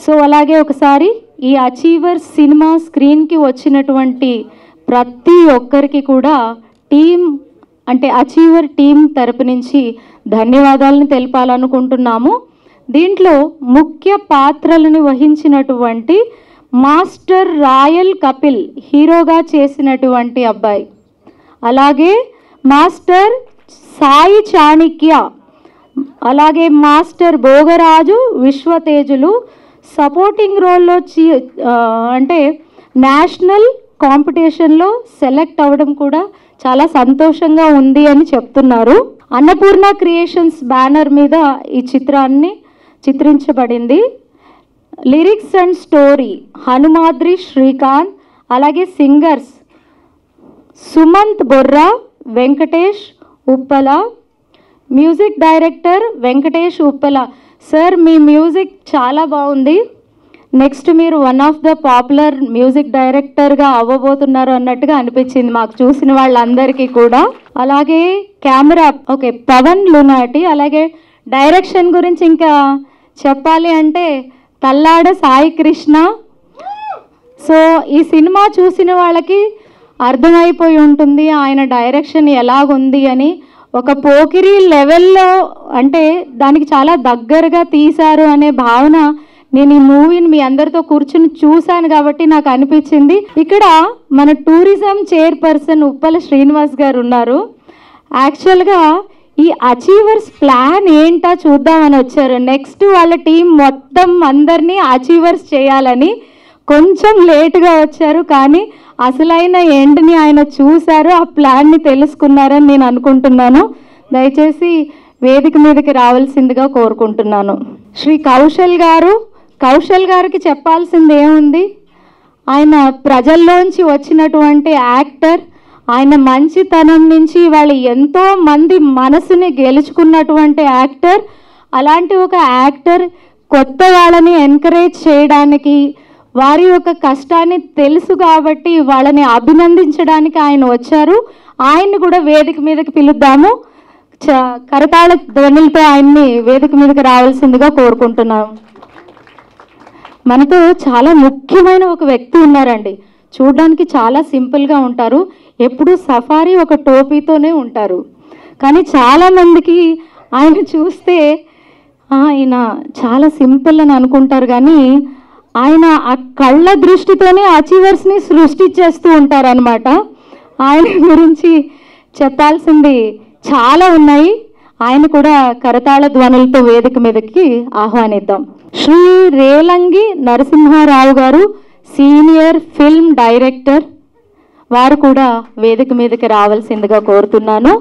So అలాగే ఒకసారి ఈ అచీవర్ సినిమా స్క్రీన్కి వచ్చినటువంటి ప్రతి ఒక్కరికి కూడా టీం అంటే అచీవర్ టీం తరపు నుంచి ధన్యవాదాలను తెలపాలనుకుంటున్నాము దీంట్లో ముఖ్య పాత్రలను వహించినటువంటి మాస్టర్ రాయల్ కపిల్ హీరోగా చేసినటువంటి అబ్బాయి అలాగే మాస్టర్ సాయి చాణిక్య అలాగే మాస్టర్ భోగరాజు విశ్వతేజులు సపోర్టింగ్ రోల్లో చి ఆ, అంటే నేషనల్ కాంపిటీషన్లో సెలెక్ట్ అవ్వడం కూడా చాలా సంతోషంగా ఉంది అని చెప్తున్నారు అన్నపూర్ణ క్రియేషన్స్ బ్యానర్ మీద ఈ చిత్రాన్ని చిత్రించబడింది lyrics and story Hanumadri Srikanth అలాగే singers Sumanth Borra Venkatesh Uppala music director Venkatesh Uppala sir మీ మ్యూజిక్ చాలా బాగుంది నెక్స్ట్ మీరు one of the popular music డైరెక్టర్గా అవ్వబోతున్నారు అన్నట్టుగా అనిపించింది మాకు చూసిన వాళ్ళందరికీ కూడా అలాగే కెమెరా ఓకే పవన్ లునాటి అలాగే డైరెక్షన్ గురించి ఇంకా చెప్పాలి అంటే తల్లాడ సాయి కృష్ణ సో ఈ సినిమా చూసిన వాళ్ళకి అర్థమైపోయి ఉంటుంది ఆయన డైరెక్షన్ ఎలాగుంది అని ఒక పోకిరి లెవెల్లో అంటే దానికి చాలా దగ్గరగా తీశారు అనే భావన నేను ఈ మూవీని మీ అందరితో కూర్చుని చూశాను కాబట్టి నాకు అనిపించింది ఇక్కడ మన టూరిజం చైర్పర్సన్ ఉప్పల శ్రీనివాస్ గారు ఉన్నారు యాక్చువల్గా ఈ అచీవర్స్ ప్లాన్ ఏంటా చూద్దామని వచ్చారు నెక్స్ట్ వాళ్ళ టీం మొత్తం అందరినీ అచీవర్స్ చేయాలని కొంచెం లేటుగా వచ్చారు కానీ అసలైన ఎండ్ని ఆయన చూశారు ఆ ప్లాన్ని తెలుసుకున్నారని నేను అనుకుంటున్నాను దయచేసి వేదిక మీదకి రావాల్సిందిగా కోరుకుంటున్నాను శ్రీ కౌశల్ గారు కౌశల్ గారికి చెప్పాల్సింది ఏముంది ఆయన ప్రజల్లోంచి వచ్చినటువంటి యాక్టర్ ఆయన మంచితనం నుంచి వాళ్ళు ఎంతో మంది మనసుని గెలుచుకున్నటువంటి యాక్టర్ అలాంటి ఒక యాక్టర్ కొత్త వాళ్ళని ఎంకరేజ్ చేయడానికి వారి యొక్క కష్టాన్ని తెలుసు కాబట్టి వాళ్ళని అభినందించడానికి ఆయన వచ్చారు ఆయన్ని కూడా వేదిక మీదకి పిలుద్దాము చ కరతాళ ధ్వనులతో ఆయన్ని వేదిక మీదకి రావాల్సిందిగా కోరుకుంటున్నాం మనతో చాలా ముఖ్యమైన ఒక వ్యక్తి ఉన్నారండి చూడడానికి చాలా సింపుల్గా ఉంటారు ఎప్పుడూ సఫారీ ఒక టోపీతోనే ఉంటారు కానీ చాలామందికి ఆయన చూస్తే "ఆ, ఆయన చాలా సింపుల్ అని అనుకుంటారు కానీ ఆయన ఆ కళ్ళ దృష్టితోనే అచీవర్స్ని సృష్టించేస్తూ ఉంటారనమాట ఆయన గురించి చెప్పాల్సింది చాలా ఉన్నాయి ఆయన కూడా కరతాళ ధ్వనులతో వేదిక మీదకి ఆహ్వానిద్దాం శ్రీ రేలంగి నరసింహారావు గారు సీనియర్ ఫిల్మ్ డైరెక్టర్ వారు కూడా వేదిక మీదకి రావాల్సిందిగా కోరుతున్నాను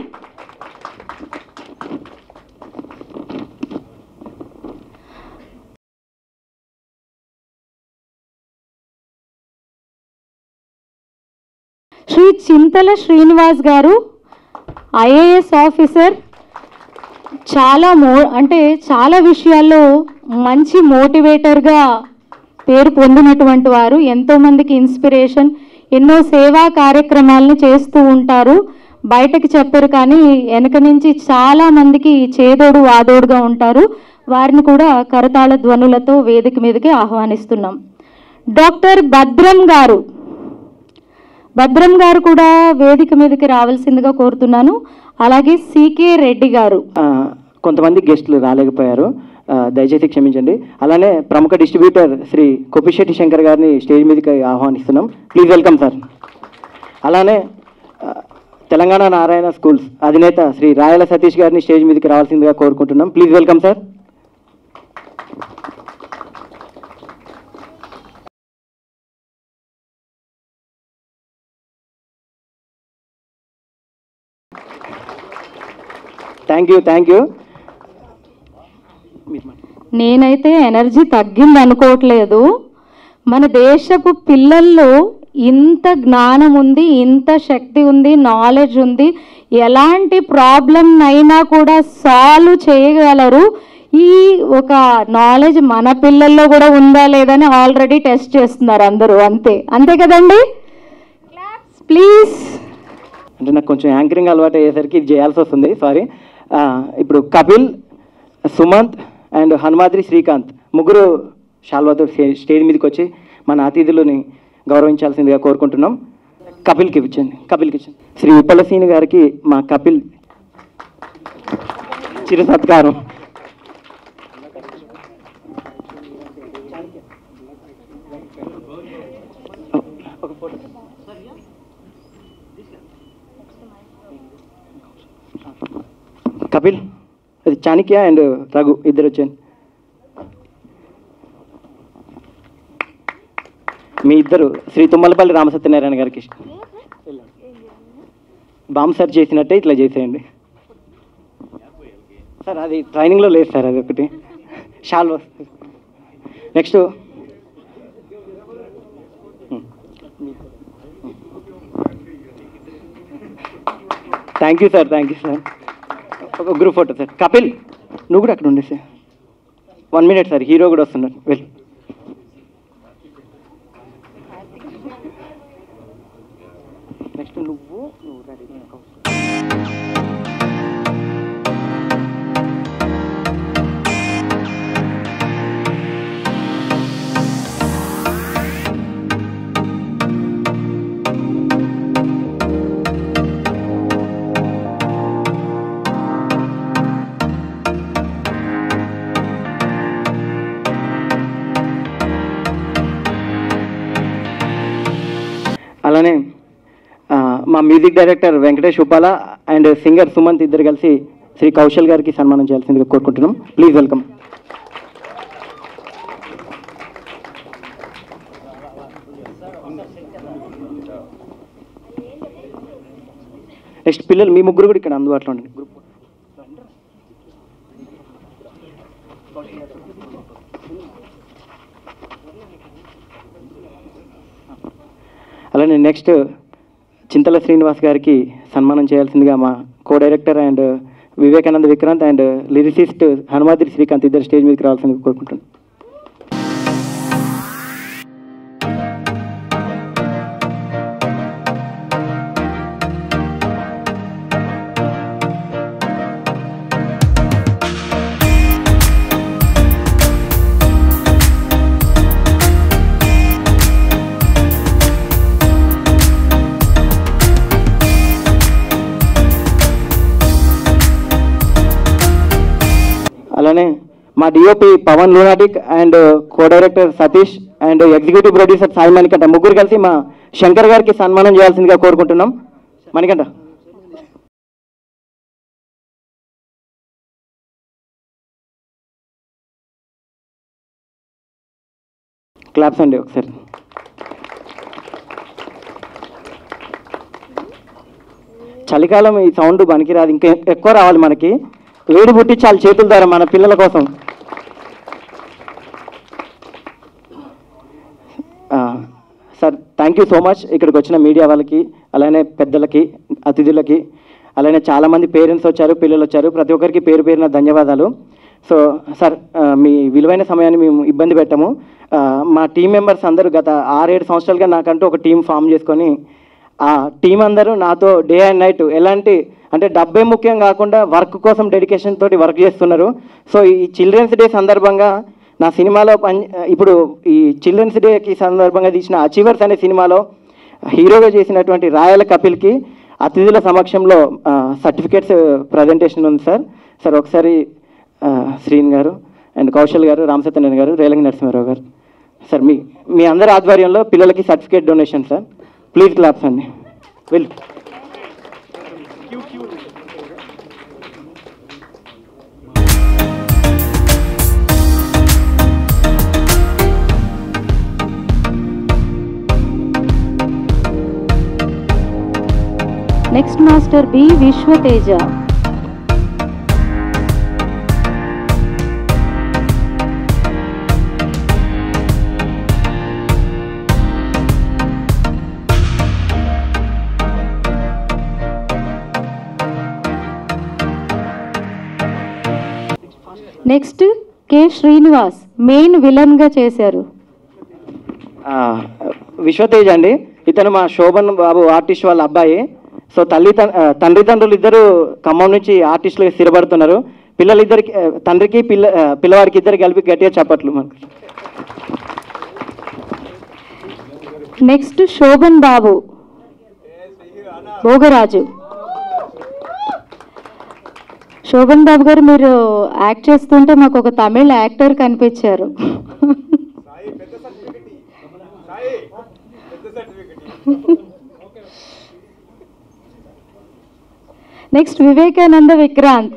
శ్రీ చింతల శ్రీనివాస్ గారు ఐఏఎస్ ఆఫీసర్ చాలా మో అంటే చాలా విషయాల్లో మంచి మోటివేటర్గా పేరు పొందినటువంటి వారు ఎంతోమందికి ఇన్స్పిరేషన్ ఎన్నో సేవా కార్యక్రమాలను చేస్తూ ఉంటారు బయటకు చెప్పరు కానీ వెనక నుంచి చాలా మందికి చేదోడు వాదోడుగా ఉంటారు వారిని కూడా కరతాళ ధ్వనులతో వేదిక మీదకి ఆహ్వానిస్తున్నాం డాక్టర్ భద్రం గారు భద్రం గారు కూడా వేదిక మీదకి రావాల్సిందిగా కోరుతున్నాను అలాగే సికే రెడ్డి గారు ఆ, కొంతమంది గెస్టులు రాలేకపోయారు ఆ, దయచేసి క్షమించండి అలానే ప్రముఖ డిస్ట్రిబ్యూటర్ శ్రీ కొప్పిశెట్టి శంకర్ గారిని స్టేజ్ మీదకి ఆహ్వానిస్తున్నాం ప్లీజ్ వెల్కమ్ సార్ అలానే ఆ, తెలంగాణ నారాయణ స్కూల్స్ అధినేత శ్రీ రాయల సతీష్ గారిని స్టేజ్ మీదకి రావాల్సిందిగా కోరుకుంటున్నాం please welcome sir thank you thank you నేనైతే ఎనర్జీ తగ్గింది అనుకోవట్లేదు మన దేశపు పిల్లల్లో ఇంత జ్ఞానం ఉంది ఇంత శక్తి ఉంది నాలెడ్జ్ ఉంది ఎలాంటి ప్రాబ్లం అయినా కూడా సాల్వ్ చేయగలరు ఈ ఒక నాలెడ్జ్ మన పిల్లల్లో కూడా ఉందా లేదని ఆల్రెడీ టెస్ట్ చేస్తున్నారు అందరూ అంతే అంతే కదండి ప్లీజ్ అంటే నాకు కొంచెం యాంకరింగ్ అలవాటు అయ్యేసరికి ఇది చేయాల్సి వస్తుంది సారీ ఇప్పుడు కపిల్ సుమంత్ అండ్ హనుమాద్రి శ్రీకాంత్ ముగ్గురు షాల్వాతో స్టే- స్టేజ్ మీదకి వచ్చి మన అతిథులని గౌరవించాల్సిందిగా కోరుకుంటున్నాం కపిల్కి ఇచ్చండి కపిల్కి ఇచ్చండి శ్రీ ఉప్పలసీని గారికి మా కపిల్ చిరు సత్కారం కపిల్ అది చాణక్య అండ్ రఘు ఇద్దరు వచ్చాను మీ ఇద్దరు శ్రీ తుమ్మలపల్లి రామసత్యనారాయణ గారికి ఇష్టం బాంబ్ సెర్చ్ చేసినట్టే ఇట్లా చేసేయండి సార్ అది ట్రైనింగ్లో లేదు సార్ అది ఒకటి షాల్వా next thank you sir thank you sir ఒక గ్రూప్ ఫోటో సార్ కపిల్ నువ్వు కూడా అక్కడ ఉండే sir one minute sir hero కూడా వస్తున్నారు వెళ్ళు నెక్స్ట్ నువ్వు నువ్వు రెడీ అలానే ఆ, మా music director Venkatesh Upala and singer Sumanth ఇద్దరు కలిసి శ్రీ కౌశల్ గారికి సన్మానం చేయాల్సిందిగా కోరుకుంటున్నాం ప్లీజ్ వెల్కమ్ నెక్స్ట్ పిల్లలు మీ ముగ్గురు కూడా ఇక్కడ అందుబాటులో ఉండండి గ్రూప్ అలానే నెక్స్ట్ చింతల శ్రీనివాస్ గారికి సన్మానం చేయాల్సిందిగా మా co director and Vivekananda Vikrant and lyricist Hanumadri Srikanth ఇద్దరు స్టేజ్ మీదకి రావాల్సిందిగా కోరుకుంటున్నాను అలానే మా DOP Pavan Lunatic and co director Satish and executive producer Sai Manikanta ముగ్గురు కలిసి మా శంకర్ గారికి సన్మానం చేయాల్సిందిగా కోరుకుంటున్నాం మణికంఠ క్లాప్స్ అండి ఒకసారి చలికాలం ఈ సౌండ్ పనికిరాదు ఇంకా ఎక్కువ రావాలి మనకి వేడి పుట్టించాలి చేతుల ద్వారా మన పిల్లల కోసం ఆ, sir thank you so much ఇక్కడికి వచ్చిన మీడియా వాళ్ళకి అలానే పెద్దలకి అతిథులకి అలానే చాలామంది పేరెంట్స్ వచ్చారు పిల్లలు వచ్చారు ప్రతి ఒక్కరికి పేరు పేరున ధన్యవాదాలు సో సార్ ఆ, మీ విలువైన సమయాన్ని మేము ఇబ్బంది పెట్టాము ఆ, మా టీం మెంబర్స్ అందరూ గత ఆరేడు సంవత్సరాలుగా నాకంటూ ఒక టీం ఫామ్ చేసుకొని ఆ టీం అందరూ నాతో డే అండ్ నైట్ ఎలాంటి అంటే డబ్బే ముఖ్యం కాకుండా వర్క్ కోసం డెడికేషన్ తోటి వర్క్ చేస్తున్నారు సో ఈ చిల్డ్రన్స్ డే సందర్భంగా నా సినిమాలో పని ఇప్పుడు ఈ చిల్డ్రన్స్ డేకి సందర్భంగా తీసిన అచీవర్స్ అనే సినిమాలో హీరోగా చేసినటువంటి రాయల కపిల్కి అతిథుల సమక్షంలో సర్టిఫికేట్స్ ప్రజెంటేషన్ ఉంది సార్ సార్ ఒకసారి ఆ, శ్రీన్ గారు అండ్ కౌశల్ గారు రామసత్యనారాయణ గారు రేలంగి నరసింహారావు గారు సార్ మీ మీ అందరి ఆధ్వర్యంలో పిల్లలకి certificate donation sir please claps అండి వెళ్ళు next master B Vishwateja next K Srinivas main villain గా చేశారు ఆ, విశ్వతేజ్ అండి ఇతను మా శోభన్ బాబు ఆర్టిస్ట్ వాళ్ళ అబ్బాయి సో తల్లి తన్- ఆ, తండ్రి తండ్రులు ఇద్దరు ఖమ్మం నుంచి ఆర్టిస్టులుగా స్థిరపడుతున్నారు పిల్లలిద్దరికి ఆ, తండ్రికి పిల్ల ఆ, పిల్లవాడికి ఇద్దరికి కలిపి గట్టిగా చెప్పట్లు మనకు నెక్స్ట్ శోభన్ బాబు భోగరాజు శోభన్ బాబు గారు మీరు యాక్ట్ చేస్తుంటే మాకు ఒక తమిళ యాక్టర్ కనిపించారు నెక్స్ట్ వివేకానంద విక్రాంత్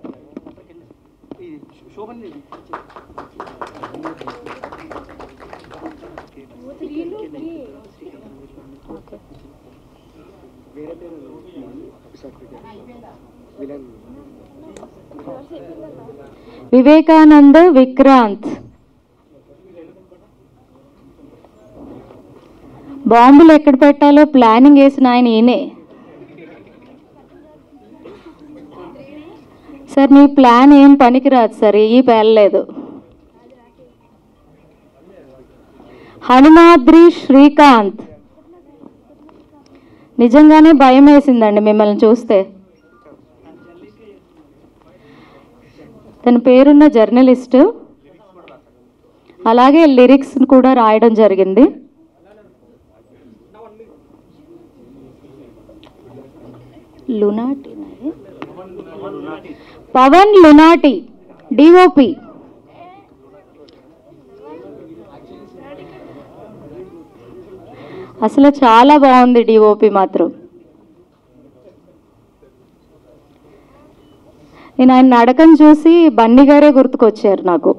వివేకానంద విక్రాంత్ బాంబులు ఎక్కడ పెట్టాలో ప్లానింగ్ వేసిన ఆయన ఈయనే సార్ మీ ప్లాన్ ఏం పనికిరాదు సార్ ఈ పేర్లేదు హనుమాద్రి శ్రీకాంత్ నిజంగానే భయం వేసిందండి మిమ్మల్ని చూస్తే తన పేరున్న జర్నలిస్ట్ అలాగే లిరిక్స్ కూడా రాయడం జరిగింది లునాటి పవన్ లునాటి డిఓపి అసలు చాలా బాగుంది డిఓపి మాత్రం నేను ఆయన నడకను చూసి బన్నీ గారే గుర్తుకొచ్చారు నాకు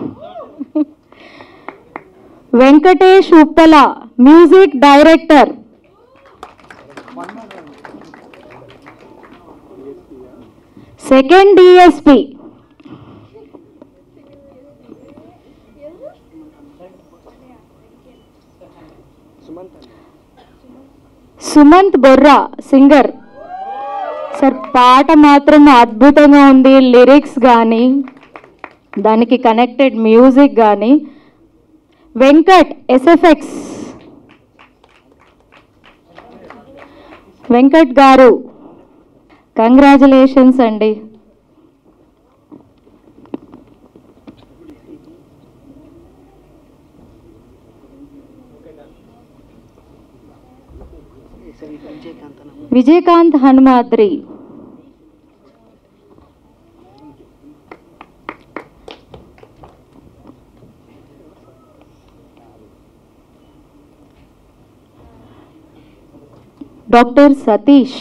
Venkatesh Uppala music director second DSP Sumanth Borra singer sir పాట మాత్రం అద్భుతంగా ఉంది లిరిక్స్ కానీ దానికి కనెక్టెడ్ మ్యూజిక్ కానీ వెంకట్ ఎస్ఎఫ్ఎక్స్ వెంకట్ గారు కంగ్రాచులేషన్స్ అండి Vijaykanth Hanumadri doctor Satish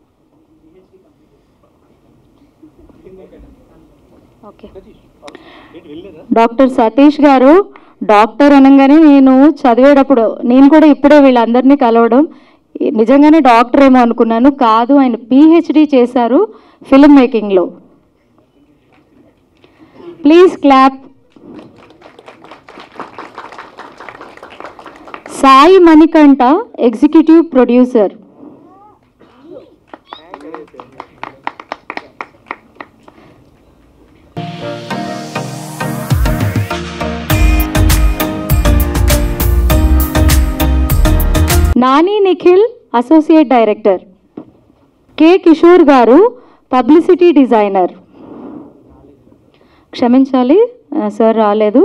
okay doctor Satish గారు డాక్టర్ అనగానే నేను చదివేటప్పుడు నేను కూడా ఇప్పుడే వీళ్ళందరినీ కలవడం నిజంగానే డాక్టర్ ఏమో అనుకున్నాను కాదు ఆయన పిహెచ్డి చేశారు ఫిల్మ్ మేకింగ్లో please clap Sai Manikanta executive producer Nani Nikhil associate director K Kishore గారు పబ్లిసిటీ డిజైనర్ క్షమించాలి ఆ, సార్ రాలేదు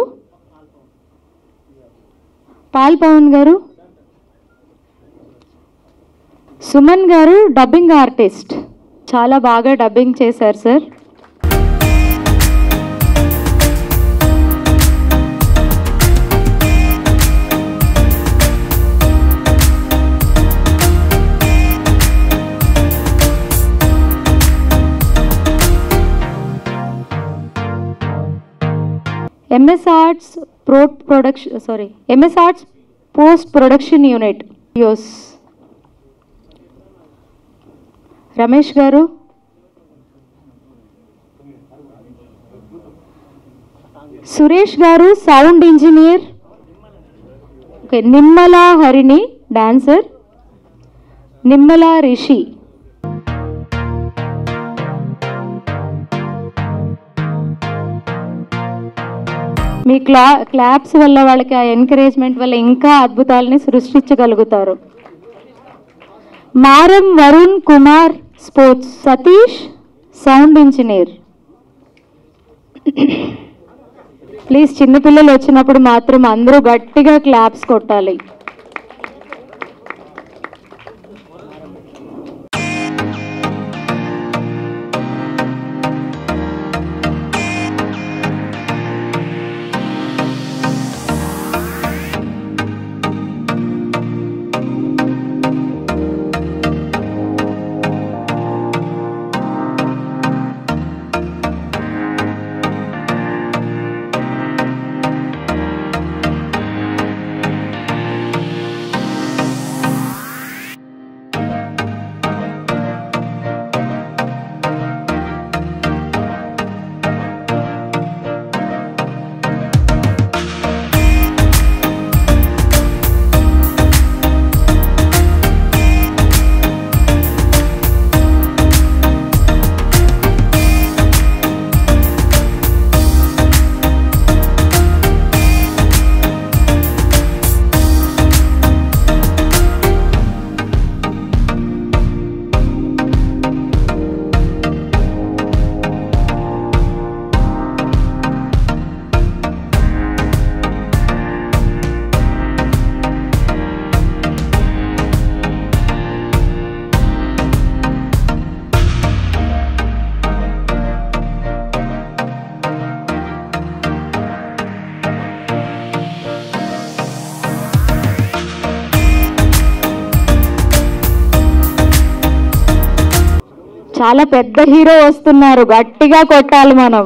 పాల్ పవన్ గారు సుమన్ గారు డబ్బింగ్ ఆర్టిస్ట్ చాలా బాగా డబ్బింగ్ చేశారు sir MS Arts pro production sorry MS Arts post production unit యోస్ రమేష్ గారు సురేష్ గారు sound engineer okay Nimmala Harini dancer Nimmala Rishi మీ క్లా క్లాప్స్ వల్ల వాళ్ళకి ఆ ఎంకరేజ్మెంట్ వల్ల ఇంకా అద్భుతాలని సృష్టించగలుగుతారు మారం Varun Kumar sports Satish sound engineer please చిన్నపిల్లలు వచ్చినప్పుడు మాత్రం అందరూ గట్టిగా క్లాప్స్ కొట్టాలి చాలా పెద్ద హీరో వస్తున్నారు గట్టిగా కొట్టాలి మనం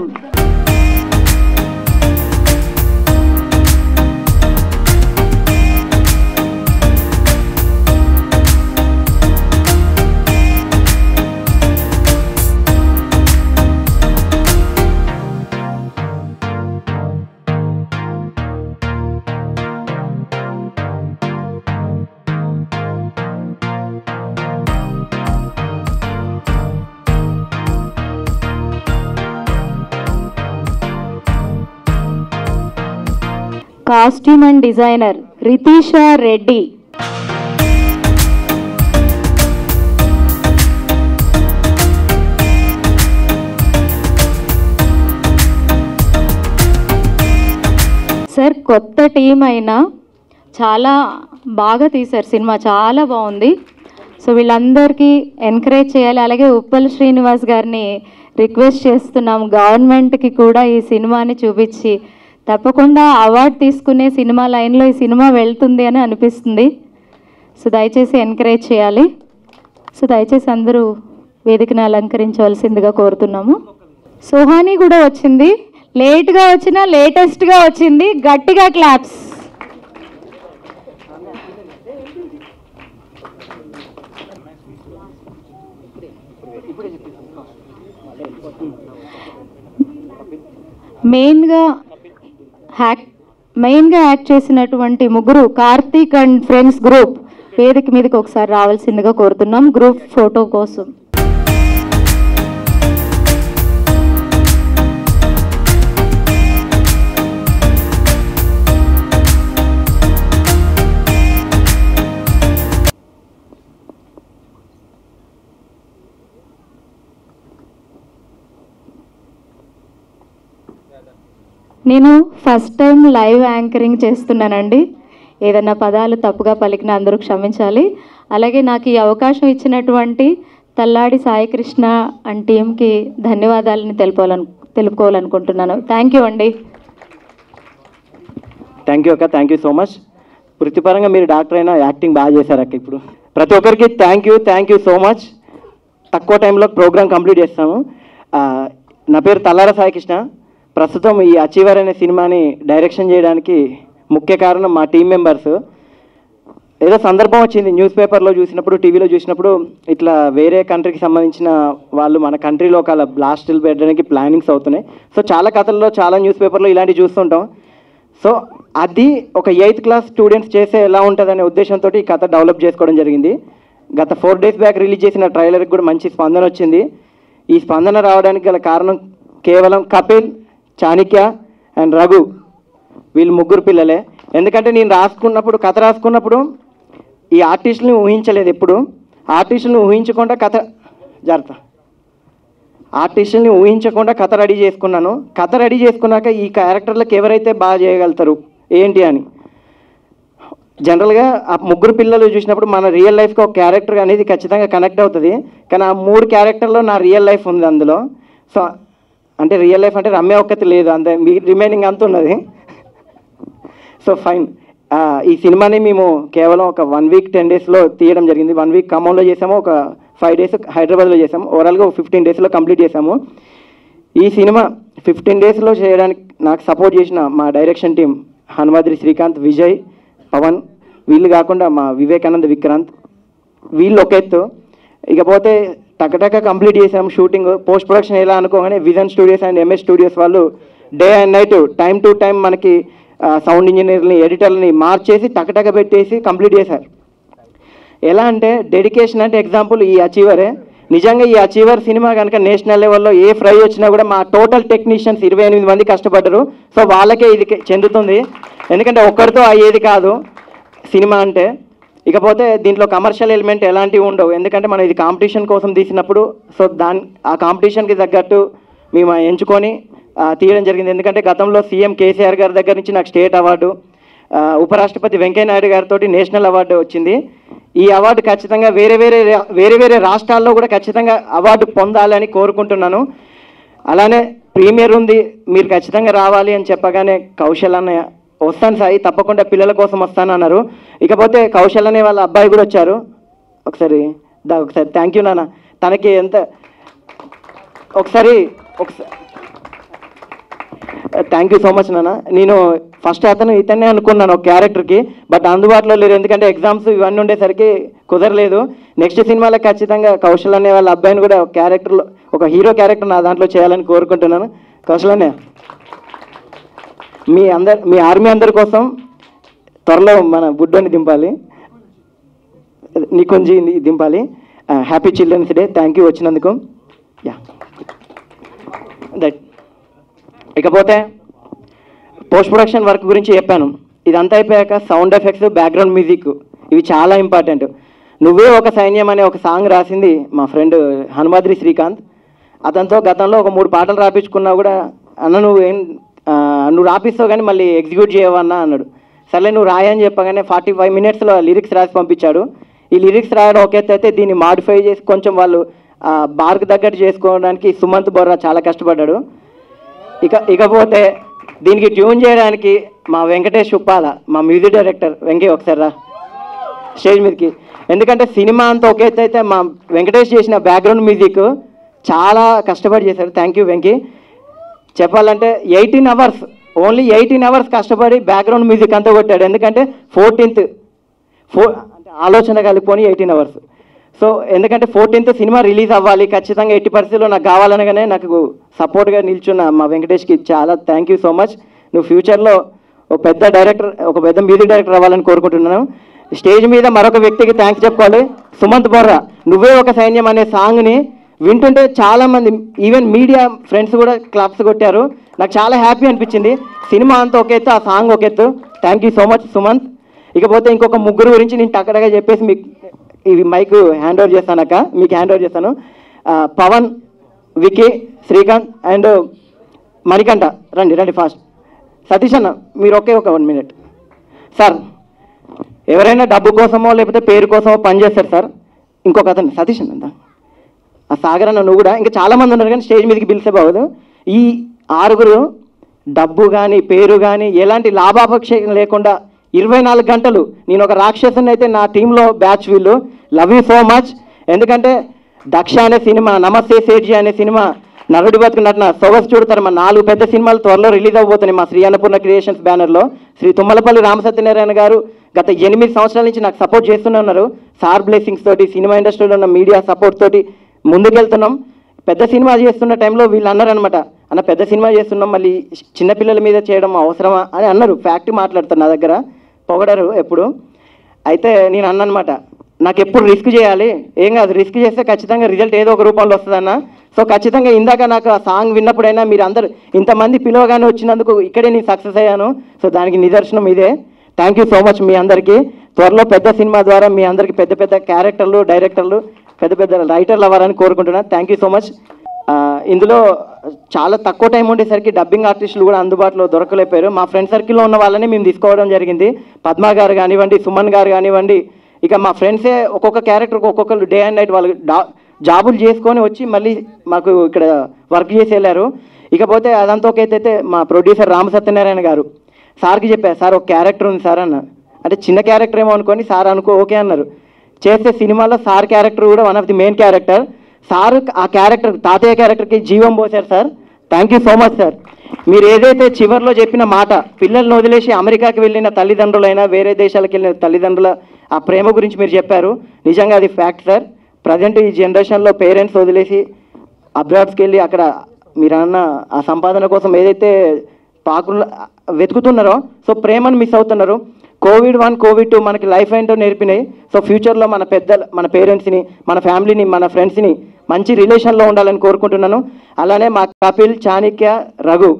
costume and designer Ritisha Reddy sir కొత్త టీం అయినా చాలా బాగా తీశారు సినిమా చాలా బాగుంది సో వీళ్ళందరికీ ఎంకరేజ్ చేయాలి అలాగే ఉప్పల్ శ్రీనివాస్ గారిని రిక్వెస్ట్ చేస్తున్నాం గవర్నమెంట్కి కూడా ఈ సినిమాని చూపించి తప్పకుండా అవార్డు తీసుకునే సినిమా లైన్లో ఈ సినిమా వెళ్తుంది అని అనిపిస్తుంది సో దయచేసి ఎంకరేజ్ చేయాలి సో దయచేసి అందరూ వేదికను అలంకరించవలసిందిగా కోరుతున్నాము సుహాని కూడా వచ్చింది లేట్గా వచ్చినా లేటెస్ట్గా వచ్చింది గట్టిగా క్లాప్స్ మెయిన్గా హ్యాక్ మెయిన్గా యాక్ట్ చేసినటువంటి ముగ్గురు కార్తీక్ అండ్ ఫ్రెండ్స్ గ్రూప్ వేదిక మీదకి ఒకసారి రావాల్సిందిగా కోరుతున్నాం గ్రూప్ ఫోటో కోసం నేను ఫస్ట్ టైం లైవ్ యాంకరింగ్ చేస్తున్నానండి ఏదన్నా పదాలు తప్పుగా పలికిన అందరూ క్షమించాలి అలాగే నాకు ఈ అవకాశం ఇచ్చినటువంటి తల్లాడి సాయికృష్ణ అండ్ టీంకి ధన్యవాదాలని తెలుపాలను తెలుపుకోవాలనుకుంటున్నాను థ్యాంక్ యూ అండి థ్యాంక్ యూ అక్క థ్యాంక్ యూ సో మచ్ వృత్తిపరంగా మీరు డాక్టర్ అయినా యాక్టింగ్ బాగా చేశారు అక్క ఇప్పుడు ప్రతి ఒక్కరికి thank you thank you so much తక్కువ టైంలో ప్రోగ్రామ్ కంప్లీట్ చేస్తాము ఆ, నా పేరు తల్లార సాయికృష్ణ ప్రస్తుతం ఈ అచీవర్ అనే సినిమాని డైరెక్షన్ చేయడానికి ముఖ్య కారణం మా టీం మెంబర్స్ ఏదో సందర్భం వచ్చింది న్యూస్ పేపర్లో చూసినప్పుడు టీవీలో చూసినప్పుడు ఇట్లా వేరే కంట్రీకి సంబంధించిన వాళ్ళు మన కంట్రీలో ఒక బ్లాస్టులు పెట్టడానికి ప్లానింగ్స్ అవుతున్నాయి సో చాలా కథల్లో చాలా న్యూస్ పేపర్లో ఇలాంటివి చూస్తుంటాం సో అది ఒక ఎయిత్ క్లాస్ స్టూడెంట్స్ చేసే ఎలా ఉంటుందనే ఉద్దేశంతో ఈ కథ డెవలప్ చేసుకోవడం జరిగింది గత ఫోర్ డేస్ బ్యాక్ రిలీజ్ చేసిన ట్రైలర్కి కూడా మంచి స్పందన వచ్చింది ఈ స్పందన రావడానికి గల కారణం కేవలం కపిల్ చాణిక్య అండ్ రఘు వీళ్ళు ముగ్గురు పిల్లలే ఎందుకంటే నేను రాసుకున్నప్పుడు కథ రాసుకున్నప్పుడు ఈ ఆర్టిస్టుని ఊహించలేదు ఎప్పుడు ఆర్టిస్టుని ఊహించకుండా కథ జాగ్రత్త ఆర్టిస్టుల్ని ఊహించకుండా కథ రెడీ చేసుకున్నాను కథ రెడీ చేసుకున్నాక ఈ క్యారెక్టర్లకు ఎవరైతే బాగా చేయగలుగుతారు ఏంటి అని జనరల్గా ఆ ముగ్గురు పిల్లలు చూసినప్పుడు మన రియల్ లైఫ్కి ఒక క్యారెక్టర్ అనేది ఖచ్చితంగా కనెక్ట్ అవుతుంది కానీ ఆ మూడు క్యారెక్టర్లో నా రియల్ లైఫ్ ఉంది అందులో సో అంటే రియల్ లైఫ్ అంటే రమ్య ఒక్కటి లేదు అంతే మీ రిమైనింగ్ అంత ఉన్నది సో ఫైన్ ఈ సినిమాని మేము కేవలం ఒక వన్ వీక్ టెన్ డేస్లో తీయడం జరిగింది వన్ వీక్ ఖమ్మంలో చేసాము ఒక ఫైవ్ డేస్ హైదరాబాద్లో చేసాము ఓవరాల్గా ఒక ఫిఫ్టీన్ డేస్లో కంప్లీట్ చేసాము ఈ సినిమా ఫిఫ్టీన్ డేస్లో చేయడానికి నాకు సపోర్ట్ చేసిన మా డైరెక్షన్ టీం హనుమాద్రి శ్రీకాంత్ విజయ్ పవన్ వీళ్ళు కాకుండా మా వివేకానంద్ విక్రాంత్ వీళ్ళు ఒక ఎత్తు ఇకపోతే టకటక కంప్లీట్ చేసాం షూటింగ్ పోస్ట్ ప్రొడక్షన్ ఎలా అనుకోగానే Vision Studios and MS Studios వాళ్ళు day and night time to time మనకి సౌండ్ ఇంజనీర్ని ఎడిటర్ని మార్చేసి టకటక పెట్టేసి కంప్లీట్ చేశారు ఎలా అంటే డెడికేషన్ అంటే ఎగ్జాంపుల్ ఈ అచీవరే నిజంగా ఈ అచీవర్ సినిమా కనుక నేషనల్ లెవెల్లో ఏ ఫ్రై వచ్చినా కూడా మా టోటల్ టెక్నీషియన్స్ ఇరవై ఎనిమిది మంది కష్టపడ్డారు సో వాళ్ళకే ఇది చెందుతుంది ఎందుకంటే ఒక్కరితో అయ్యేది కాదు సినిమా అంటే ఇకపోతే దీంట్లో కమర్షియల్ ఎలిమెంట్ ఎలాంటివి ఉండవు ఎందుకంటే మనం ఇది కాంపిటీషన్ కోసం తీసినప్పుడు సో దాని ఆ కాంపిటీషన్కి తగ్గట్టు మేము ఎంచుకొని ఆ, తీయడం జరిగింది ఎందుకంటే గతంలో సీఎం కేసీఆర్ గారి దగ్గర నుంచి నాకు స్టేట్ అవార్డు ఆ, ఉపరాష్ట్రపతి వెంకయ్యనాయుడు గారితో నేషనల్ అవార్డు వచ్చింది ఈ అవార్డు ఖచ్చితంగా వేరే వేరే రా- వేరే వేరే రాష్ట్రాల్లో కూడా ఖచ్చితంగా అవార్డు పొందాలని కోరుకుంటున్నాను అలానే ప్రీమియర్ ఉంది మీరు ఖచ్చితంగా రావాలి అని చెప్పగానే కౌశల్ అన్నయ్య వస్తాను సాయి తప్పకుండా పిల్లల కోసం వస్తాను అన్నారు ఇకపోతే కౌశల్ అనే వాళ్ళ అబ్బాయి కూడా వచ్చారు ఒకసారి దా ఒకసారి థ్యాంక్ యూ నాన్న తనకి ఎంత ఒకసారి ఒకసారి థ్యాంక్ యూ సో మచ్ నాన్న నేను ఫస్ట్ అతను ఇతనే అనుకున్నాను ఒక క్యారెక్టర్కి బట్ అందుబాటులో లేదు ఎందుకంటే ఎగ్జామ్స్ ఇవన్నీ ఉండేసరికి కుదరలేదు నెక్స్ట్ సినిమాలో ఖచ్చితంగా కౌశల్ అనే వాళ్ళ అబ్బాయిని కూడా ఒక క్యారెక్టర్లో ఒక హీరో క్యారెక్టర్ నా దాంట్లో చేయాలని కోరుకుంటున్నాను కౌశల్ అన్నయ్య మీ అందరు మీ ఆర్మీ అందరి కోసం త్వరలో మన బుడ్డోని దింపాలి నికుంజి దింపాలి happy children's day thank you వచ్చినందుకు యా దట్ ఇకపోతే పోస్ట్ ప్రొడక్షన్ వర్క్ గురించి చెప్పాను ఇదంతా అయిపోయాక సౌండ్ ఎఫెక్ట్స్ బ్యాక్గ్రౌండ్ మ్యూజిక్ ఇవి చాలా ఇంపార్టెంట్ నువ్వే ఒక సైన్యం అనే ఒక సాంగ్ రాసింది మా ఫ్రెండ్ హనుమాద్రి శ్రీకాంత్ అతనితో గతంలో ఒక మూడు పాటలు రాపించుకున్నా కూడా అన్న నువ్వు ఏం ఆ, నువ్వు రాపిస్తావు కానీ మళ్ళీ ఎగ్జిక్యూట్ చేయవన్నా అన్నాడు సర్లే నువ్వు రాయని చెప్పగానే ఫార్టీ ఫైవ్ మినిట్స్లో లిరిక్స్ రాసి పంపించాడు ఈ లిరిక్స్ రాయడం ఒక ఎత్తు అయితే దీన్ని మాడిఫై చేసి కొంచెం వాళ్ళు బార్కు తగ్గట్టు చేసుకోవడానికి సుమంత్ బొర్రా చాలా కష్టపడ్డాడు ఇక ఇకపోతే దీనికి ట్యూన్ చేయడానికి మా వెంకటేష్ ఉప్పాల మా మ్యూజిక్ డైరెక్టర్ వెంకీ ఒకసారి రా స్టేజ్ మీదకి ఎందుకంటే సినిమా అంతా ఒక ఎత్తు అయితే మా వెంకటేష్ చేసిన బ్యాక్గ్రౌండ్ మ్యూజిక్ చాలా కష్టపడి చేశారు థ్యాంక్ యూ వెంకీ చెప్పాలంటే eighteen hours only eighteen hours కష్టపడి బ్యాక్గ్రౌండ్ మ్యూజిక్ అంతా కొట్టాడు ఎందుకంటే ఫోర్టీన్త్ ఫో అంటే ఆలోచన కలిపోని ఎయిటీన్ అవర్స్ సో ఎందుకంటే ఫోర్టీన్త్ సినిమా రిలీజ్ అవ్వాలి ఖచ్చితంగా ఎట్టి పరిస్థితుల్లో నాకు కావాలనగానే నాకు సపోర్ట్గా నిల్చున్న మా వెంకటేష్కి చాలా థ్యాంక్ యూ సో మచ్ నువ్వు ఫ్యూచర్లో ఒక పెద్ద డైరెక్టర్ ఒక పెద్ద మ్యూజిక్ డైరెక్టర్ అవ్వాలని కోరుకుంటున్నాను స్టేజ్ మీద మరొక వ్యక్తికి థ్యాంక్స్ చెప్పుకోవాలి సుమంత్ బొర్రా నువ్వే ఒక సైన్యం అనే సాంగ్ని వింటుంటే చాలా మంది ఈవెన్ మీడియా ఫ్రెండ్స్ కూడా క్లాప్స్ కొట్టారు నాకు చాలా హ్యాపీ అనిపించింది సినిమా అంతా ఒక ఎత్తు ఆ సాంగ్ ఒక ఎత్తు thank you so much Sumanth ఇకపోతే ఇంకొక ముగ్గురు గురించి నేను టక్కడగా చెప్పేసి మీకు ఇవి మైక్ హ్యాండ్ ఓవర్ చేస్తానక్క మీకు హ్యాండ్ ఓవర్ చేస్తాను ఆ, పవన్ వికీ శ్రీకాంత్ అండ్ మణికంఠ రండి రండి ఫాస్ట్ సతీష్ అన్న మీరు ఒకే ఒక వన్ మినిట్ సార్ ఎవరైనా డబ్బు కోసమో లేకపోతే పేరు కోసమో పనిచేస్తారు సార్ ఇంకొక అతను సతీష్ అన్న ఆ సాగర్ అన్న నువ్వు కూడా ఇంకా చాలా మంది ఉన్నారు కానీ స్టేజ్ మీదకి పిలిస్తే బాగోదు ఈ ఆరుగురు డబ్బు కానీ పేరు కానీ ఎలాంటి లాభాపేక్ష లేకుండా ఇరవై నాలుగు గంటలు నేను ఒక రాక్షసుని అయితే నా టీంలో బ్యాచ్ వీళ్ళు లవ్ యూ సో మచ్ ఎందుకంటే దక్ష అనే సినిమా నమస్తే సేఠి అనే సినిమా నరుడి బతుకు నటన సొగసు చూడతారు మా నాలుగు పెద్ద సినిమాలు త్వరలో రిలీజ్ అవబోతున్నాయి మా శ్రీ అన్నపూర్ణ క్రియేషన్స్ బ్యానర్లో శ్రీ తుమ్మలపల్లి రామసత్యనారాయణ గారు గత ఎనిమిది సంవత్సరాల నుంచి నాకు సపోర్ట్ చేస్తూనే ఉన్నారు సార్ బ్లెస్సింగ్స్ తోటి సినిమా ఇండస్ట్రీలో ఉన్న మీడియా సపోర్ట్ తోటి ముందుకెళ్తున్నాం పెద్ద సినిమా చేస్తున్న టైంలో వీళ్ళు అన్నారు అనమాట అన్న పెద్ద సినిమా చేస్తున్నాం మళ్ళీ చిన్నపిల్లల మీద చేయడం అవసరమా అని అన్నారు ఫ్యాక్ట్ మాట్లాడతారు నా దగ్గర పొగడరు ఎప్పుడు అయితే నేను అన్నమాట నాకు ఎప్పుడు రిస్క్ చేయాలి ఏం కాదు రిస్క్ చేస్తే ఖచ్చితంగా రిజల్ట్ ఏదో ఒక రూపంలో వస్తుందన్న సో ఖచ్చితంగా ఇందాక నాకు ఆ సాంగ్ విన్నప్పుడైనా మీరు అందరు ఇంతమంది పిలవగానే వచ్చినందుకు ఇక్కడే నేను సక్సెస్ అయ్యాను సో దానికి నిదర్శనం ఇదే థ్యాంక్ యూ సో మచ్ మీ అందరికీ త్వరలో పెద్ద సినిమా ద్వారా మీ అందరికీ పెద్ద పెద్ద క్యారెక్టర్లు డైరెక్టర్లు పెద్ద పెద్ద రైటర్లు అవ్వాలని కోరుకుంటున్నాను థ్యాంక్ యూ సో మచ్ ఇందులో చాలా తక్కువ టైం ఉండేసరికి డబ్బింగ్ ఆర్టిస్టులు కూడా అందుబాటులో దొరకలేకపోయారు మా ఫ్రెండ్ సర్కిల్లో ఉన్న వాళ్ళని మేము తీసుకోవడం జరిగింది పద్మ గారు కానివ్వండి సుమన్ గారు కానివ్వండి ఇక మా ఫ్రెండ్సే ఒక్కొక్క క్యారెక్టర్ ఒక్కొక్కరు డే అండ్ నైట్ వాళ్ళు డా- జాబులు చేసుకొని వచ్చి మళ్ళీ మాకు ఇక్కడ వర్క్ చేసి వెళ్ళారు ఇకపోతే అదంతా ఒక ఎత్తు అయితే మా ప్రొడ్యూసర్ రామ సత్యనారాయణ గారు సార్కి చెప్పారు సార్ ఒక క్యారెక్టర్ ఉంది సార్ అన్న అంటే చిన్న క్యారెక్టర్ ఏమో అనుకొని సార్ అనుకో ఓకే అన్నారు చేస్తే సినిమాలో సార్ క్యారెక్టర్ కూడా one of the main character sir ఆ క్యారెక్టర్ తాతయ్య క్యారెక్టర్కి జీవం పోశారు sir thank you so much sir మీరు ఏదైతే చివర్లో చెప్పిన మాట పిల్లల్ని వదిలేసి అమెరికాకి వెళ్ళిన తల్లిదండ్రులైనా వేరే దేశాలకు వెళ్ళిన తల్లిదండ్రుల ఆ ప్రేమ గురించి మీరు చెప్పారు నిజంగా అది ఫ్యాక్ట్ సార్ ప్రజెంట్ ఈ జనరేషన్లో పేరెంట్స్ వదిలేసి అబ్రాడ్స్కి వెళ్ళి అక్కడ మీరు అన్న ఆ సంపాదన కోసం ఏదైతే పాకులు వెతుకుతున్నారో సో ప్రేమను మిస్ అవుతున్నారు కోవిడ్ వన్ కోవిడ్ టూ మనకి లైఫ్ ఏంటో నేర్పినాయి సో ఫ్యూచర్లో మన పెద్దల మన పేరెంట్స్ని మన ఫ్యామిలీని మన ఫ్రెండ్స్ని మంచి రిలేషన్లో ఉండాలని కోరుకుంటున్నాను అలానే మా కపిల్ చాణిక్య రఘు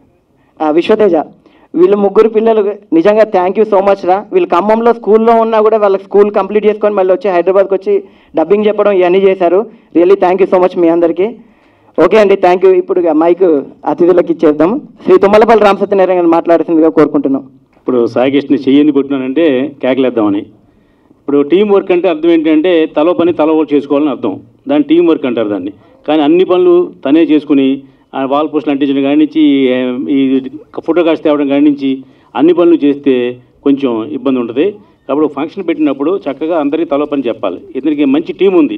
ఆ, విశ్వతేజ వీళ్ళు ముగ్గురు పిల్లలు నిజంగా థ్యాంక్ యూ సో మచ్ రా వీళ్ళు ఖమ్మంలో స్కూల్లో ఉన్నా కూడా వాళ్ళకి స్కూల్ కంప్లీట్ చేసుకొని మళ్ళీ వచ్చి హైదరాబాద్కి వచ్చి డబ్బింగ్ చెప్పడం ఇవన్నీ చేశారు really thank you so much మీ అందరికీ ఓకే అండి థ్యాంక్ యూ ఇప్పుడు ఇక మైక్ అతిథులకు ఇచ్చేద్దాం శ్రీ తుమ్మలపల్లి రామసత్యనారాయణ గారిని మాట్లాడుతుందిగా కోరుకుంటున్నాం ఇప్పుడు సాయికృష్ణ చెయ్యని కొట్టినానంటే కేకలేద్దామని ఇప్పుడు టీం వర్క్ అంటే అర్థం ఏంటంటే తలో పని తల ఒకటి చేసుకోవాలని అర్థం దాన్ని టీం వర్క్ అంటారు దాన్ని కానీ అన్ని పనులు తనే చేసుకుని ఆ వాల్ పోస్టులు అంటించడం కాడి నుంచి ఏ, ఈ ఫోటో కాస్ట్ తేవడం కాడి నుంచి అన్ని పనులు చేస్తే కొంచెం ఇబ్బంది ఉంటుంది కాబట్టి ఒక ఫంక్షన్ పెట్టినప్పుడు చక్కగా అందరికీ తలో పని చెప్పాలి ఇతనికి మంచి టీం ఉంది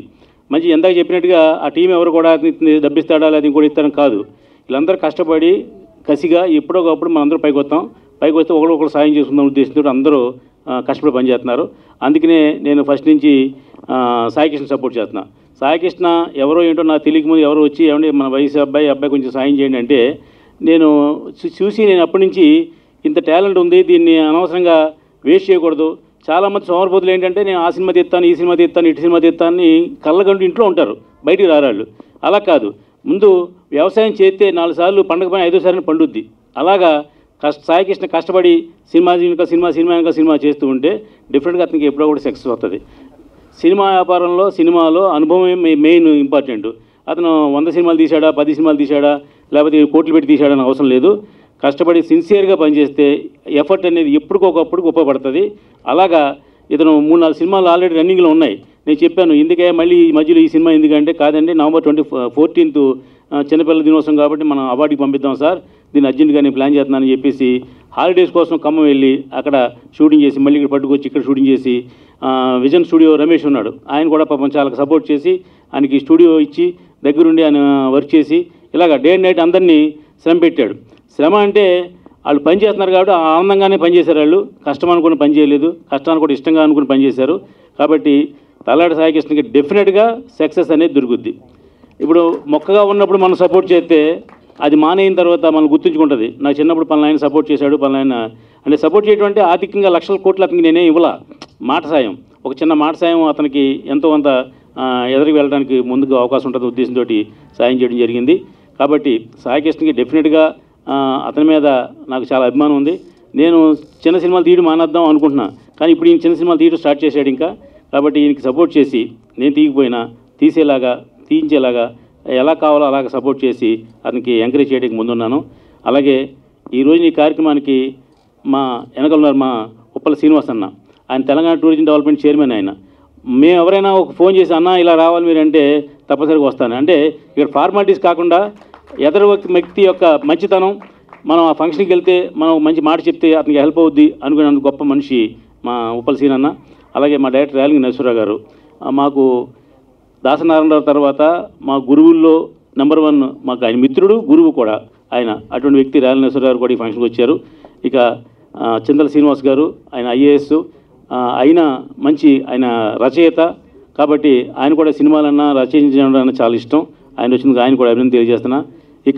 మంచి ఎందాక చెప్పినట్టుగా ఆ టీం ఎవరు కూడా ఇతన్ని డబ్బిస్తాడా లేదా ఇంకోటి ఇస్తాడని కాదు వీళ్ళందరూ కష్టపడి కసిగా ఎప్పుడో ఒకప్పుడు మనందరూ పైకి వస్తాం పైకి వస్తే ఒకరు ఒకరు సాయం చేసుకుందాం ఉద్దేశంతో అందరూ ఆ, కష్టపడి పనిచేస్తున్నారు అందుకనే నేను ఫస్ట్ నుంచి ఆ, సాయికృష్ణ సపోర్ట్ చేస్తున్నా సాయికృష్ణ ఎవరో ఏంటో నాకు తెలియక ముందు ఎవరో వచ్చి ఏమంటే మన వయసు అబ్బాయి అబ్బాయి కొంచెం సాయం చేయండి అంటే నేను చూ- చూసి నేను అప్పటి నుంచి ఇంత టాలెంట్ ఉంది దీన్ని అనవసరంగా వేస్ట్ చేయకూడదు చాలామంది సోమరపోతులు ఏంటంటే నేను ఆ సినిమా తీస్తాను ఈ సినిమా తీస్తాను ఇటు సినిమా తీస్తాను అని కళ్ళగంటూ ఇంట్లో ఉంటారు బయటికి రారాళ్ళు అలా కాదు ముందు వ్యవసాయం చేస్తే నాలుగు సార్లు పండగ పని ఐదో సార్లు పండుద్ది అలాగా కష్ట సాయికృష్ణ కష్టపడి సినిమా వెనుక సినిమా సినిమా వెనుక సినిమా చేస్తూ ఉంటే డిఫరెంట్గా అతనికి ఎప్పుడో కూడా సక్సెస్ అవుతుంది సినిమా వ్యాపారంలో సినిమాలో అనుభవం మెయిన్ ఇంపార్టెంట్ అతను వంద సినిమాలు తీశాడా పది సినిమాలు తీశాడా లేకపోతే కోట్లు పెట్టి తీశాడని అవసరం లేదు కష్టపడి సిన్సియర్గా పనిచేస్తే ఎఫర్ట్ అనేది ఎప్పటికొకప్పుడు ఉపయోగపడుతుంది అలాగా ఇతను మూడు నాలుగు సినిమాలు ఆల్రెడీ రన్నింగ్లో ఉన్నాయి నేను చెప్పాను ఎందుకే మళ్ళీ ఈ మధ్యలో ఈ సినిమా ఎందుకంటే కాదండి నవంబర్ ట్వంటీ ఫోర్టీన్త్ చిన్నపిల్లల దినోత్సవం కాబట్టి మనం అవార్డుకి పంపిద్దాం సార్ దీన్ని అర్జెంట్గా నేను ప్లాన్ చేస్తున్నానని చెప్పేసి హాలిడేస్ కోసం ఖమ్మం వెళ్ళి అక్కడ షూటింగ్ చేసి మళ్ళీ ఇక్కడ పట్టుకొచ్చి ఇక్కడ షూటింగ్ చేసి ఆ, విజన్ స్టూడియో రమేష్ ఉన్నాడు ఆయన కూడా పాపం చాలా సపోర్ట్ చేసి ఆయనకి స్టూడియో ఇచ్చి దగ్గరుండి ఆయన వర్క్ చేసి ఇలాగ డే అండ్ నైట్ అందరినీ శ్రమ పెట్టాడు శ్రమ అంటే వాళ్ళు పని చేస్తున్నారు కాబట్టి ఆనందంగానే పనిచేశారు వాళ్ళు కష్టం అనుకుని పని చేయలేదు కష్టాన్ని కూడా ఇష్టంగా అనుకుని పనిచేశారు కాబట్టి తల్లాడి సాయికృష్ణకి డెఫినెట్గా సక్సెస్ అనేది దొరుకుద్ది ఇప్పుడు మొక్కగా ఉన్నప్పుడు మనం సపోర్ట్ చేస్తే అది మానేయిన తర్వాత మనం గుర్తుంచుకుంటుంది నాకు చిన్నప్పుడు పలానా ఆయన సపోర్ట్ చేశాడు పలానా ఆయన అంటే సపోర్ట్ చేయడం అంటే ఆర్థికంగా లక్షల కోట్లు అతనికి నేనే ఇవ్వలా మాట సాయం ఒక చిన్న మాట సాయం అతనికి ఎంతో కొంత ఆ, ఎదురుకు వెళ్ళడానికి ముందుకు అవకాశం ఉంటుంది ఉద్దేశంతో సాయం చేయడం జరిగింది కాబట్టి సాయికృష్ణకి డెఫినెట్గా ఆ, అతని మీద నాకు చాలా అభిమానం ఉంది నేను చిన్న సినిమాలు తీయడం మానేద్దాం అనుకుంటున్నా కానీ ఇప్పుడు ఈయన చిన్న సినిమాలు తీయడం స్టార్ట్ చేశాడు ఇంకా కాబట్టి ఈయనకి సపోర్ట్ చేసి నేను తీయకపోయినా తీసేలాగా తీయించేలాగా ఎలా కావాలో అలాగ సపోర్ట్ చేసి అతనికి ఎంకరేజ్ చేయడానికి ముందున్నాను అలాగే ఈరోజు ఈ కార్యక్రమానికి మా వెనకలున్నారు మా ఉప్పల శ్రీనివాస్ అన్న ఆయన తెలంగాణ టూరిజం డెవలప్మెంట్ చైర్మన్ ఆయన మేము ఎవరైనా ఒక ఫోన్ చేసి అన్న ఇలా రావాలి మీరు అంటే తప్పనిసరిగా వస్తాను అంటే ఇక్కడ ఫార్మాలిటీస్ కాకుండా ఎదరు వ్యక్తి- వ్యక్తి యొక్క మంచితనం మనం ఆ ఫంక్షన్కి వెళ్తే మనం ఒక మంచి మాట చెప్తే అతనికి హెల్ప్ అవుద్ది అనుకునేందుకు గొప్ప మనిషి మా ఉప్పల సీన్ అన్న అలాగే మా డైరెక్టర్ రేలింగి నరసింహరావు గారు ఆ, మాకు దాసనారాయణరావు తర్వాత మా గురువుల్లో నెంబర్ వన్ మాకు ఆయన మిత్రుడు గురువు కూడా ఆయన అటువంటి వ్యక్తి రేల నరసింహరావు గారు కూడా ఈ ఫంక్షన్కి వచ్చారు ఇక ఆ, చింతల శ్రీనివాస్ గారు ఆయన ఐఏఎస్ ఆయన మంచి ఆయన రచయిత కాబట్టి ఆయన కూడా సినిమాలన్నా రచయించడం అన్న చాలా ఇష్టం ఆయన వచ్చినందుకు ఆయన కూడా అభినందన తెలియజేస్తున్నా ఇక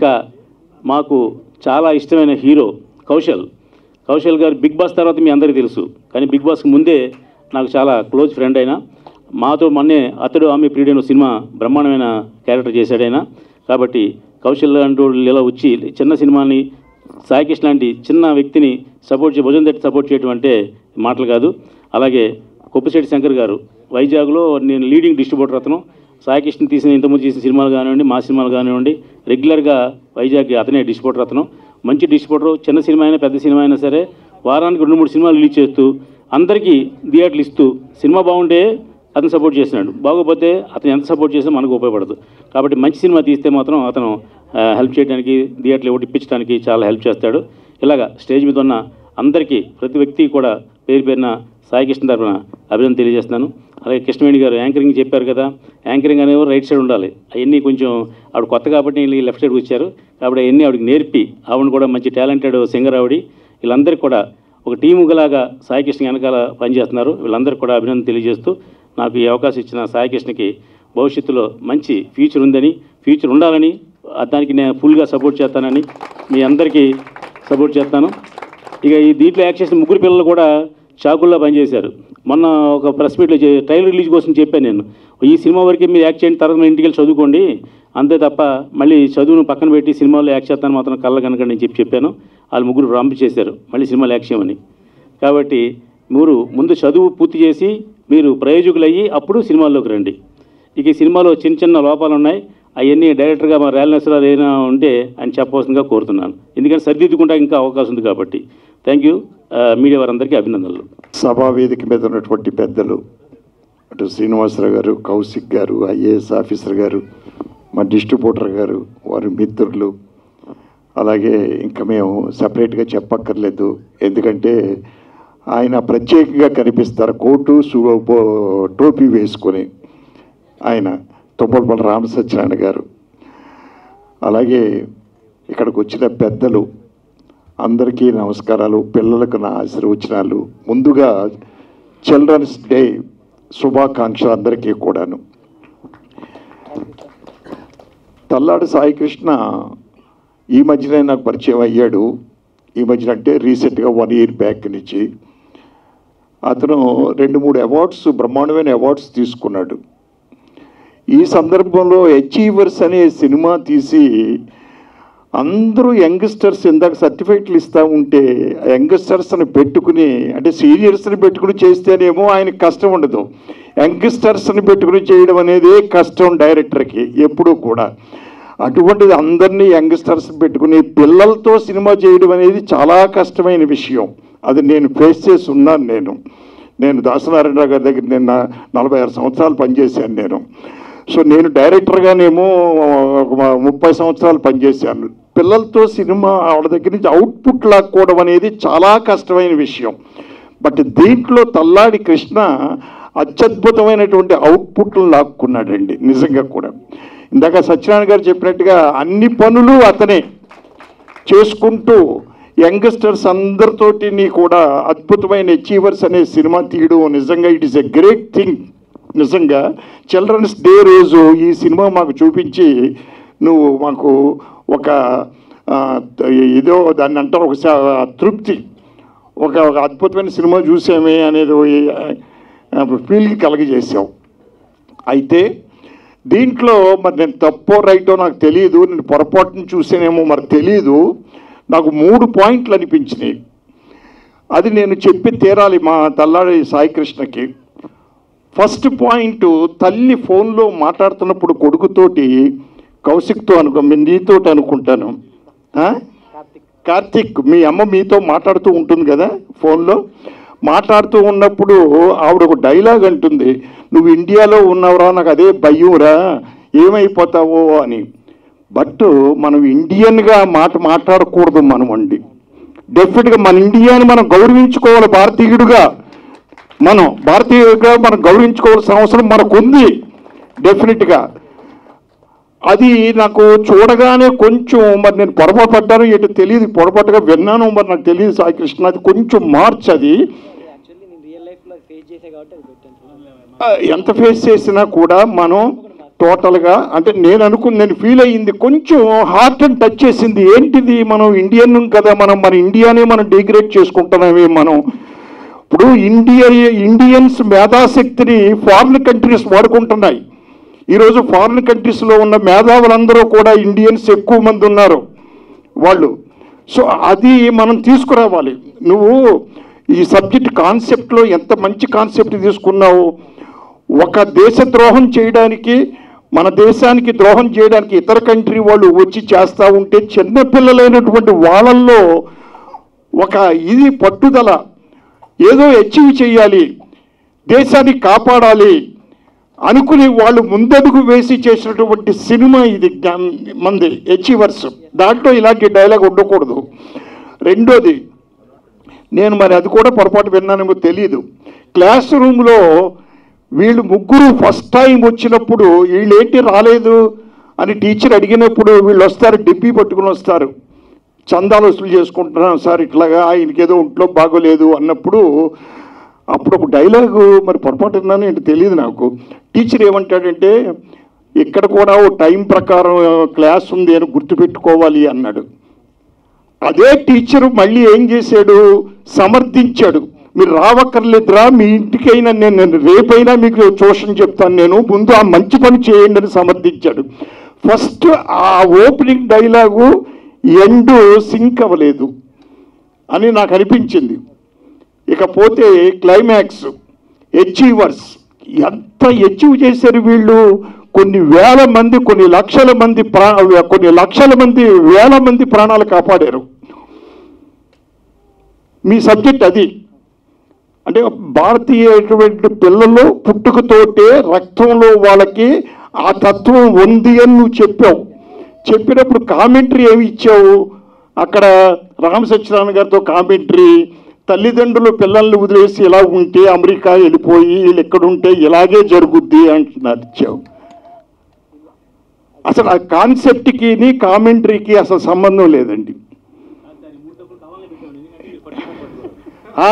మాకు చాలా ఇష్టమైన హీరో కౌశల్ కౌశల్ గారు బిగ్ బాస్ తర్వాత మీ అందరికీ తెలుసు కానీ బిగ్ బాస్కి ముందే నాకు చాలా క్లోజ్ ఫ్రెండ్ అయినా మాతో మొన్నే అతడు ఆమె ప్రియుడైన సినిమా బ్రహ్మాండమైన క్యారెక్టర్ చేశాడు ఆయన కాబట్టి కౌశల్ అంటూ ఇలా వచ్చి చిన్న సినిమాని సాయికృష్ణ లాంటి చిన్న వ్యక్తిని సపోర్ట్ చే భుజం తట్టి సపోర్ట్ చేయడం అంటే మాటలు కాదు అలాగే కొప్పిశెట్టి శంకర్ గారు వైజాగ్లో నేను లీడింగ్ డిస్ట్రిబ్యూటర్ అతను సాయికృష్ణ తీసిన ఇంతకుముందు చేసిన సినిమాలు కానివ్వండి మా సినిమాలు కానివ్వండి రెగ్యులర్గా వైజాగ్ అతనే డిస్ట్రిబ్యూటర్ అతను మంచి డిస్ట్రిబ్యూటర్ చిన్న సినిమా అయినా పెద్ద సినిమా అయినా సరే వారానికి రెండు మూడు సినిమాలు రిలీజ్ చేస్తూ అందరికీ థియేటర్లు ఇస్తూ సినిమా బాగుంటే అతను సపోర్ట్ చేస్తున్నాడు బాగోపోతే అతను ఎంత సపోర్ట్ చేసినా మనకు ఉపయోగపడదు కాబట్టి మంచి సినిమా తీస్తే మాత్రం అతను ఆ, హెల్ప్ చేయడానికి థియేటర్లు ఒకటి ఇప్పించడానికి చాలా హెల్ప్ చేస్తాడు ఇలాగా స్టేజ్ మీద ఉన్న అందరికీ ప్రతి వ్యక్తికి కూడా పేరు పేరున సాయికృష్ణ తరఫున అభినందన తెలియజేస్తున్నాను అలాగే కృష్ణవేణి గారు యాంకరింగ్ చెప్పారు కదా యాంకరింగ్ అనేవి రైట్ సైడ్ ఉండాలి అవన్నీ కొంచెం ఆవిడ కొత్త కాబట్టి వీళ్ళు లెఫ్ట్ సైడ్కి వచ్చారు కాబట్టి అవన్నీ ఆవిడకి నేర్పి ఆవిడ కూడా మంచి టాలెంటెడ్ సింగర్ ఆవిడ వీళ్ళందరికీ కూడా ఒక టీముగలాగా సాయికృష్ణ వెనకాల పనిచేస్తున్నారు వీళ్ళందరికీ కూడా అభినందన తెలియజేస్తూ నాకు ఈ అవకాశం ఇచ్చిన సాయికృష్ణకి భవిష్యత్తులో మంచి ఫ్యూచర్ ఉందని ఫ్యూచర్ ఉండాలని ఆ దానికి నేను ఫుల్గా సపోర్ట్ చేస్తానని మీ అందరికీ సపోర్ట్ చేస్తాను ఇక ఈ దీంట్లో యాక్ట్ చేసిన ముగ్గురు పిల్లలు కూడా చాకుల్లో పనిచేశారు మొన్న ఒక ప్రెస్ మీట్లో చే- ట్రైలర్ రిలీజ్ కోసం చెప్పాను నేను ఈ సినిమా వరకే మీరు యాక్ట్ చేయండి తర్వాత మీ ఇంటికి వెళ్ళి చదువుకోండి అంతే తప్ప మళ్ళీ చదువును పక్కన పెట్టి సినిమాలో యాక్ట్ చేస్తాను మాత్రం కళ్ళ కనకండి అని చెప్పి చెప్పాను వాళ్ళు ముగ్గురు పంపించేశారు మళ్ళీ సినిమాలో యాక్ట్ చేయమని కాబట్టి మీరు ముందు చదువు పూర్తి చేసి మీరు ప్రయోజకులయ్యి అప్పుడు సినిమాల్లోకి రండి ఇక ఈ సినిమాలో చిన్న చిన్న లోపాలు ఉన్నాయి అవన్నీ డైరెక్టర్గా మా రేల నరసరావు ఏదైనా ఉంటే ఆయన చెప్పవలసిందిగా కోరుతున్నాను ఎందుకంటే సరిదిద్దుకుంటా ఇంకా అవకాశం ఉంది కాబట్టి థ్యాంక్ యూ మీడియా వారందరికీ అభినందనలు సభా వేదిక మీద ఉన్నటువంటి పెద్దలు అటు శ్రీనివాసరావు గారు కౌశిక్ గారు ఐఏఎస్ ఆఫీసర్ గారు మా డిస్ట్రిబ్యూటర్ గారు వారి మిత్రులు అలాగే ఇంకా మేము సపరేట్గా చెప్పక్కర్లేదు ఎందుకంటే ఆయన ప్రత్యేకంగా కనిపిస్తారు కోటు సు- పో- టోపీ వేసుకొని ఆయన తుమ్మలపల్లి రామ సత్యనారాయణ గారు అలాగే ఇక్కడికి వచ్చిన పెద్దలు అందరికీ నమస్కారాలు పిల్లలకు నా ఆశీర్వచనాలు ముందుగా చిల్డ్రన్స్ డే శుభాకాంక్షలు అందరికీ కూడాను తల్లాడు సాయికృష్ణ ఈ మధ్యనే నాకు పరిచయం అయ్యాడు ఈ మధ్యన అంటే రీసెంట్గా వన్ ఇయర్ బ్యాక్ నుంచి అతను రెండు మూడు అవార్డ్స్ బ్రహ్మాండమైన అవార్డ్స్ తీసుకున్నాడు ఈ సందర్భంలో అచీవర్స్ అనే సినిమా తీసి అందరూ యంగ్స్టర్స్ ఇందాక సర్టిఫికెట్లు ఇస్తూ ఉంటే యంగ్స్టర్స్ని పెట్టుకుని అంటే సీనియర్స్ని పెట్టుకుని చేస్తేనేమో ఆయనకి కష్టం ఉండదు యంగ్స్టర్స్ని పెట్టుకుని చేయడం అనేది కష్టం డైరెక్టర్కి ఎప్పుడూ కూడా అటువంటిది అందరినీ యంగ్స్టర్స్ పెట్టుకుని పిల్లలతో సినిమా చేయడం అనేది చాలా కష్టమైన విషయం అది నేను ఫేస్ చేసి ఉన్నాను నేను నేను దాసనారాయణరావు గారి దగ్గర నేను నా- నలభై ఆరు సంవత్సరాలు పనిచేశాను నేను సో నేను డైరెక్టర్గానేమో ఒక ముప్పై సంవత్సరాలు పనిచేశాను పిల్లలతో సినిమా ఆవిడ దగ్గర నుంచి అవుట్పుట్ లాక్కోవడం అనేది చాలా కష్టమైన విషయం బట్ దీంట్లో తల్లాడి కృష్ణ అత్యద్భుతమైనటువంటి అవుట్పుట్లు లాక్కున్నాడండి నిజంగా కూడా ఇందాక సత్యనారాయణ గారు చెప్పినట్టుగా అన్ని పనులు అతనే చేసుకుంటూ యంగ్స్టర్స్ అందరితోటి కూడా అద్భుతమైన అచీవర్స్ అనే సినిమా తీయడం నిజంగా it is a great thing నిజంగా చిల్డ్రన్స్ డే రోజు ఈ సినిమా మాకు చూపించి నువ్వు మాకు ఒక ఆ, ఏదో దాన్ని అంటారు ఒక స- తృప్తి ఒక ఒక అద్భుతమైన సినిమా చూసామే అనేది ఫీలింగ్ కలగజేసావు అయితే దీంట్లో మరి నేను తప్పో రైటో నాకు తెలియదు నేను పొరపాటును చూసానేమో మరి తెలియదు నాకు మూడు పాయింట్లు అనిపించినాయి అది నేను చెప్పి తీరాలి మా తల్లాడి సాయికృష్ణకి ఫస్ట్ పాయింట్ తల్లి ఫోన్లో మాట్లాడుతున్నప్పుడు కొడుకుతోటి కౌశిక్తో అనుకో మీ నీతోటి అనుకుంటాను ఆ? కార్తిక్ మీ అమ్మ మీతో మాట్లాడుతూ ఉంటుంది కదా ఫోన్లో మాట్లాడుతూ ఉన్నప్పుడు ఆవిడ ఒక డైలాగ్ అంటుంది నువ్వు ఇండియాలో ఉన్నావురా నాకు అదే భయంరా ఏమైపోతావో అని బట్ మనం ఇండియన్గా మాట మాట్లాడకూడదు మనం అండి డెఫినెట్గా మన ఇండియాని మనం గౌరవించుకోవాలి భారతీయుడుగా మనం భారతీయుడిగా మనం గౌరవించుకోవాల్సిన అవసరం మనకు ఉంది డెఫినెట్గా అది నాకు చూడగానే కొంచెం మరి నేను పొరపాటు పడ్డాను ఏంటో తెలియదు పొరపాటుగా విన్నాను మరి నాకు తెలియదు సాయి కృష్ణ అది కొంచెం మార్చ్ అది ఆ, ఎంత ఫేస్ చేసినా కూడా మనం టోటల్గా అంటే నేను అనుకుని నేను ఫీల్ అయ్యింది కొంచెం హార్ట్ అండ్ టచ్ చేసింది ఏంటిది మనం ఇండియన్ కదా మనం మన ఇండియానే మనం డిగ్రేడ్ చేసుకుంటున్నామే మనం ఇప్పుడు ఇండియా ఇండియన్స్ మేధాశక్తిని ఫారిన్ కంట్రీస్ వాడుకుంటున్నాయి ఈరోజు ఫారిన్ కంట్రీస్లో ఉన్న మేధావులందరూ కూడా ఇండియన్స్ ఎక్కువ మంది ఉన్నారు వాళ్ళు సో అది మనం తీసుకురావాలి నువ్వు ఈ సబ్జెక్ట్ కాన్సెప్ట్లో ఎంత మంచి కాన్సెప్ట్ తీసుకున్నావు ఒక దేశ ద్రోహం చేయడానికి మన దేశానికి ద్రోహం చేయడానికి ఇతర కంట్రీ వాళ్ళు వచ్చి చేస్తూ ఉంటే చిన్నపిల్లలైనటువంటి వాళ్ళల్లో ఒక ఇది పట్టుదల ఏదో అచీవ్ చేయాలి దేశాన్ని కాపాడాలి అనుకుని వాళ్ళు ముందడుగు వేసి చేసినటువంటి సినిమా ఇది జ్ఞా- మంది అచీవర్స్ దాంట్లో ఇలాంటి డైలాగ్ ఉండకూడదు రెండోది నేను మరి అది కూడా పొరపాటు విన్నానేమో తెలియదు క్లాస్ రూమ్లో వీళ్ళు ముగ్గురు ఫస్ట్ టైం వచ్చినప్పుడు వీళ్ళు ఏంటి రాలేదు అని టీచర్ అడిగినప్పుడు వీళ్ళు వస్తారు డిబ్బీ పట్టుకుని వస్తారు చందాలు వసూలు చేసుకుంటున్నాం సార్ ఇట్లాగా ఆయనకి ఏదో ఒంట్లో బాగోలేదు అన్నప్పుడు అప్పుడు ఒక డైలాగు మరి పొరపాటు విన్నాను ఏంటి తెలియదు నాకు టీచర్ ఏమంటాడంటే ఇక్కడ కూడా ఓ టైం ప్రకారం క్లాస్ ఉంది అని గుర్తుపెట్టుకోవాలి అన్నాడు అదే టీచరు మళ్ళీ ఏం చేశాడు సమర్థించాడు మీరు రావక్కర్లేదురా మీ ఇంటికైనా నేను నేను రేపైనా మీకు ట్యూషన్ చెప్తాను నేను ముందు ఆ మంచి పని చేయండి అని సమర్థించాడు ఫస్ట్ ఆ ఓపెనింగ్ డైలాగు ఎండ్ సింక్ అవ్వలేదు అని నాకు అనిపించింది ఇకపోతే క్లైమాక్స్ అచీవర్స్ ఎంత అచీవ్ చేశారు వీళ్ళు కొన్ని వేల మంది కొన్ని లక్షల మంది ప్రా కొన్ని లక్షల మంది వేల మంది ప్రాణాలు కాపాడారు మీ సబ్జెక్ట్ అది అంటే భారతీయటువంటి పిల్లలు పుట్టుకతోటే రక్తంలో వాళ్ళకి ఆ తత్వం ఉంది అని నువ్వు చెప్పావు చెప్పినప్పుడు కామెంటరీ ఏమి ఇచ్చావు అక్కడ రామ సత్యనారాయణ గారితో కామెంటరీ తల్లిదండ్రులు పిల్లల్ని వదిలేసి ఇలా ఉంటే అమెరికా వెళ్ళిపోయి వీళ్ళు ఎక్కడుంటే ఇలాగే జరుగుద్ది అంటున్నారు ఇచ్చావు అసలు ఆ కాన్సెప్ట్కి కామెంటరీకి అసలు సంబంధం లేదండి ఆ?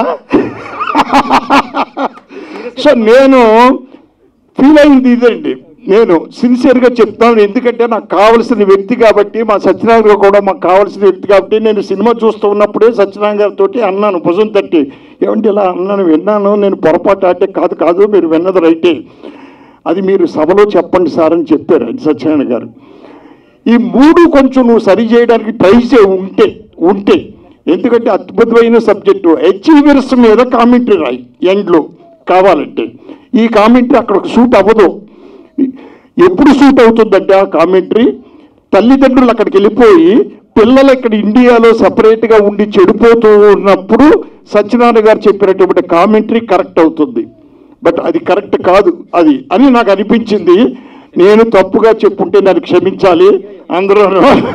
సో నేను ఫీల్ అయింది ఇదండి నేను సిన్సియర్గా చెప్తాను ఎందుకంటే నాకు కావలసిన వ్యక్తి కాబట్టి మా సత్యనారాయణ గారు కూడా మాకు కావాల్సిన వ్యక్తి కాబట్టి నేను సినిమా చూస్తూ ఉన్నప్పుడే సత్యనారాయణ గారితో అన్నాను భుజం తట్టి ఏమంటే ఇలా అన్నాను విన్నాను నేను పొరపాటు అంటే కాదు కాదు మీరు విన్నది రైటే అది మీరు సభలో చెప్పండి సార్ అని చెప్పారు ఆయన సత్యనారాయణ గారు ఈ మూడు కొంచెం నువ్వు సరి చేయడానికి ట్రై చేయి ఉంటే ఉంటే ఎందుకంటే అద్భుతమైన సబ్జెక్టు అచీవర్స్ మీద కామెంటరీ రాయి ఎండ్లో కావాలంటే ఈ కామెంటరీ అక్కడ సూట్ అవ్వదు ఎప్పుడు సూట్ అవుతుందంటే ఆ కామెంటరీ తల్లిదండ్రులు అక్కడికి వెళ్ళిపోయి పిల్లలు ఇక్కడ ఇండియాలో సపరేట్గా ఉండి చెడిపోతూ ఉన్నప్పుడు సత్యనారాయణ గారు చెప్పినటువంటి కామెంటరీ కరెక్ట్ అవుతుంది బట్ అది కరెక్ట్ కాదు అది అని నాకు అనిపించింది నేను తప్పుగా చెప్పుంటే నన్ను క్షమించాలి అందరూ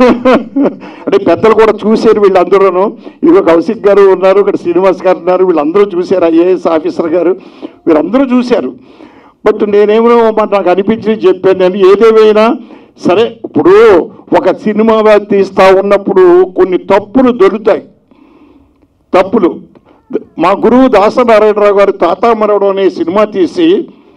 అంటే పెద్దలు కూడా చూశారు వీళ్ళందరూ ఇదిగో కౌశిక్ గారు ఉన్నారు ఇక్కడ శ్రీనివాస్ గారు ఉన్నారు వీళ్ళందరూ చూశారు ఐఏఎస్ ఆఫీసర్ గారు వీరందరూ చూశారు బట్ నేనేమో మరి నాకు అనిపించింది చెప్పాను నేను ఏదేమైనా సరే ఇప్పుడు ఒక సినిమా తీస్తా ఉన్నప్పుడు కొన్ని తప్పులు దొరుకుతాయి తప్పులు మా గురువు దాసనారాయణరావు గారు తాతామరవడు అనే సినిమా తీసి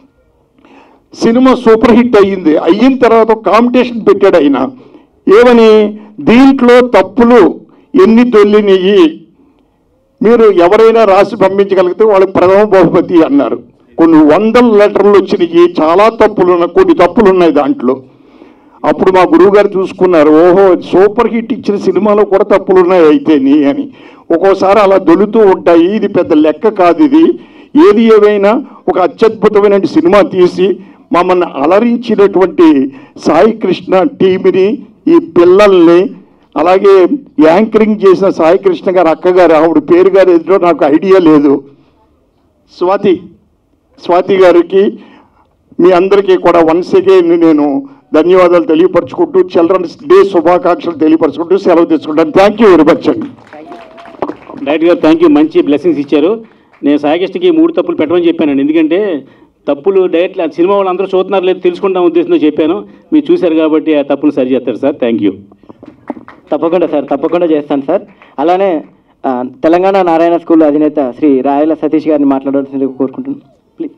సినిమా సూపర్ హిట్ అయ్యింది అయిన తర్వాత ఒక కాంపిటీషన్ పెట్టాడు ఆయన ఏమని దీంట్లో తప్పులు ఎన్ని దొల్లినయి మీరు ఎవరైనా రాసి పంపించగలిగితే వాళ్ళకి ప్రథమ బహుమతి అన్నారు కొన్ని వందల లెటర్లు వచ్చినాయి చాలా తప్పులు ఉన్నాయి కొన్ని తప్పులు ఉన్నాయి దాంట్లో అప్పుడు మా గురువు గారు చూసుకున్నారు ఓహో సూపర్ హిట్ ఇచ్చిన సినిమాలో కూడా తప్పులు ఉన్నాయి అయితే నీ అని ఒక్కోసారి అలా దొలుతూ ఉంటాయి ఇది పెద్ద లెక్క కాదు ఇది ఏది ఏమైనా ఒక అత్యద్భుతమైన సినిమా తీసి మమ్మల్ని అలరించినటువంటి సాయి కృష్ణ టీంని ఈ పిల్లల్ని అలాగే యాంకరింగ్ చేసిన సాయి కృష్ణ గారు అక్కగారు ఆవిడ పేరు గారు ఎదుటో నాకు ఐడియా లేదు స్వాతి స్వాతి గారికి మీ అందరికీ కూడా వన్స్ అగైన్ నేను ధన్యవాదాలు తెలియపరచుకుంటూ చిల్డ్రన్స్ డే శుభాకాంక్షలు తెలియపరచుకుంటూ సెలవు తీసుకుంటాను థ్యాంక్ యూ వెరీ మచ్ అండి డైరెక్టర్ గారు థ్యాంక్ యూ మంచి బ్లెస్సింగ్స్ ఇచ్చారు నేను సాయికృష్ణకి మూడు తప్పులు పెట్టమని చెప్పానండి ఎందుకంటే తప్పులు డైరెక్ట్ సినిమా వాళ్ళు అందరూ చూస్తున్నారు లేదు తెలుసుకుంటాం ఉద్దేశంతో చెప్పాను మీరు చూశారు కాబట్టి ఆ తప్పులు సరి చేస్తారు సార్ థ్యాంక్ యూ తప్పకుండా సార్ తప్పకుండా చేస్తాను సార్ అలానే ఆ, తెలంగాణ నారాయణ స్కూల్ అధినేత శ్రీ రాయల సతీష్ గారిని మాట్లాడాల్సిందిగా కోరుకుంటున్నాను please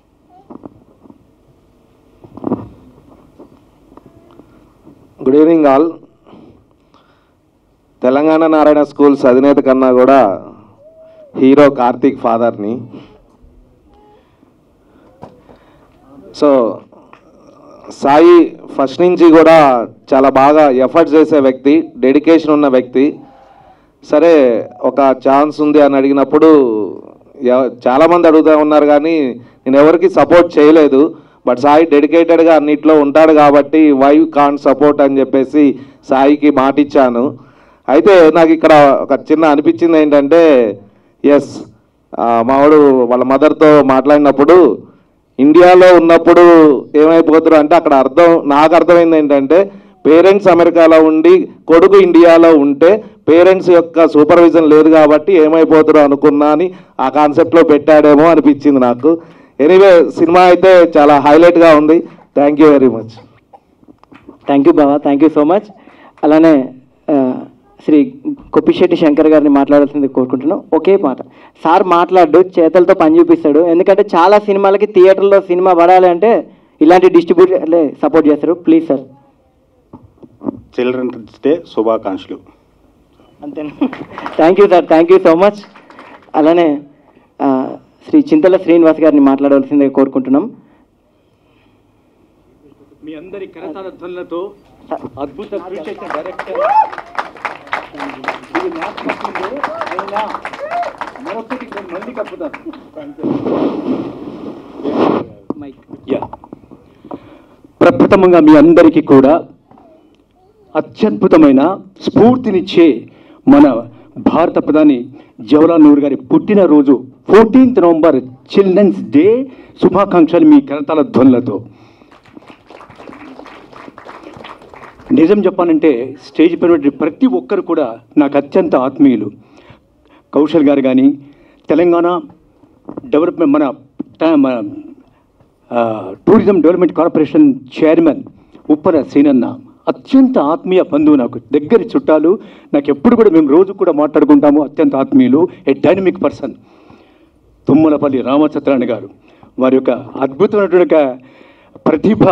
good evening all Telangana Narayana schools అధినేత కన్నా కూడా హీరో కార్తీక్ ఫాదర్ని సో సాయి ఫస్ట్ నుంచి కూడా చాలా బాగా ఎఫర్ట్ చేసే వ్యక్తి డెడికేషన్ ఉన్న వ్యక్తి సరే ఒక ఛాన్స్ ఉంది అని అడిగినప్పుడు ఎవ- చాలామంది అడుగుతూ ఉన్నారు కానీ నేను ఎవరికి సపోర్ట్ చేయలేదు బట్ సాయి డెడికేటెడ్గా అన్నిట్లో ఉంటాడు కాబట్టి వై కాన్ సపోర్ట్ అని చెప్పేసి సాయికి మాట ఇచ్చాను అయితే నాకు ఇక్కడ ఒక చిన్న అనిపించింది ఏంటంటే ఎస్ మావాడు వాళ్ళ మదర్తో మాట్లాడినప్పుడు ఇండియాలో ఉన్నప్పుడు ఏమైపోతారు అంటే అక్కడ అర్థం నాకు అర్థమైంది ఏంటంటే పేరెంట్స్ అమెరికాలో ఉండి కొడుకు ఇండియాలో ఉంటే పేరెంట్స్ యొక్క సూపర్విజన్ లేదు కాబట్టి ఏమైపోతారు అనుకున్నా అని ఆ కాన్సెప్ట్లో పెట్టాడేమో అనిపించింది నాకు ఎనీవే సినిమా అయితే చాలా హైలైట్గా ఉంది thank you very much thank you Baba thank you so much అలానే ఆ, శ్రీ కొప్పిశెట్టి శంకర్ గారిని మాట్లాడాల్సింది కోరుకుంటున్నాం ఒకే మాట సార్ మాట్లాడు చేతలతో పని చూపిస్తాడు ఎందుకంటే చాలా సినిమాలకి థియేటర్లో సినిమా పడాలి అంటే ఇలాంటి డిస్ట్రిబ్యూటర్లే సపోర్ట్ చేస్తారు ప్లీజ్ సార్ చిల్డ్రన్స్ డే శుభాకాంక్షలు అంతేనా thank you sir thank you so much అలానే ఆ, శ్రీ చింతల శ్రీనివాస్ గారిని మాట్లాడవలసిందిగా కోరుకుంటున్నాం మీ అందరి కరతాల ధ్వనులతో అద్భుత కృషి చేసిన డైరెక్టర్ ఇది నాకు పట్టింది, అయినా మరొకటి నేను మళ్ళీ కప్పుతాను యా. ప్రప్రథమంగా మీ అందరికీ కూడా అత్యద్భుతమైన స్ఫూర్తినిచ్చే మన భారత ప్రధాని జవహర్లాల్ నెహ్రూ గారి పుట్టినరోజు ఫోర్టీన్త్ నవంబర్ చిల్డ్రన్స్ డే శుభాకాంక్షలు మీ కరతాల ధ్వనులతో నిజం చెప్పాలంటే స్టేజ్ పైన ప్రతి ఒక్కరు కూడా నాకు అత్యంత ఆత్మీయులు కౌశల్ గారు కానీ తెలంగాణ డెవలప్మెంట్ మన ట- మన ఆ, tourism development corporation chairman Uppara శ్రీనన్న అత్యంత ఆత్మీయ బంధువు నాకు దగ్గరి చుట్టాలు నాకు ఎప్పుడు కూడా మేము రోజు కూడా మాట్లాడుకుంటాము అత్యంత ఆత్మీయులు a dynamic person Tummalapalli Ramachandrani గారు వారి యొక్క అద్భుతమైనటువంటి ఒక ప్రతిభ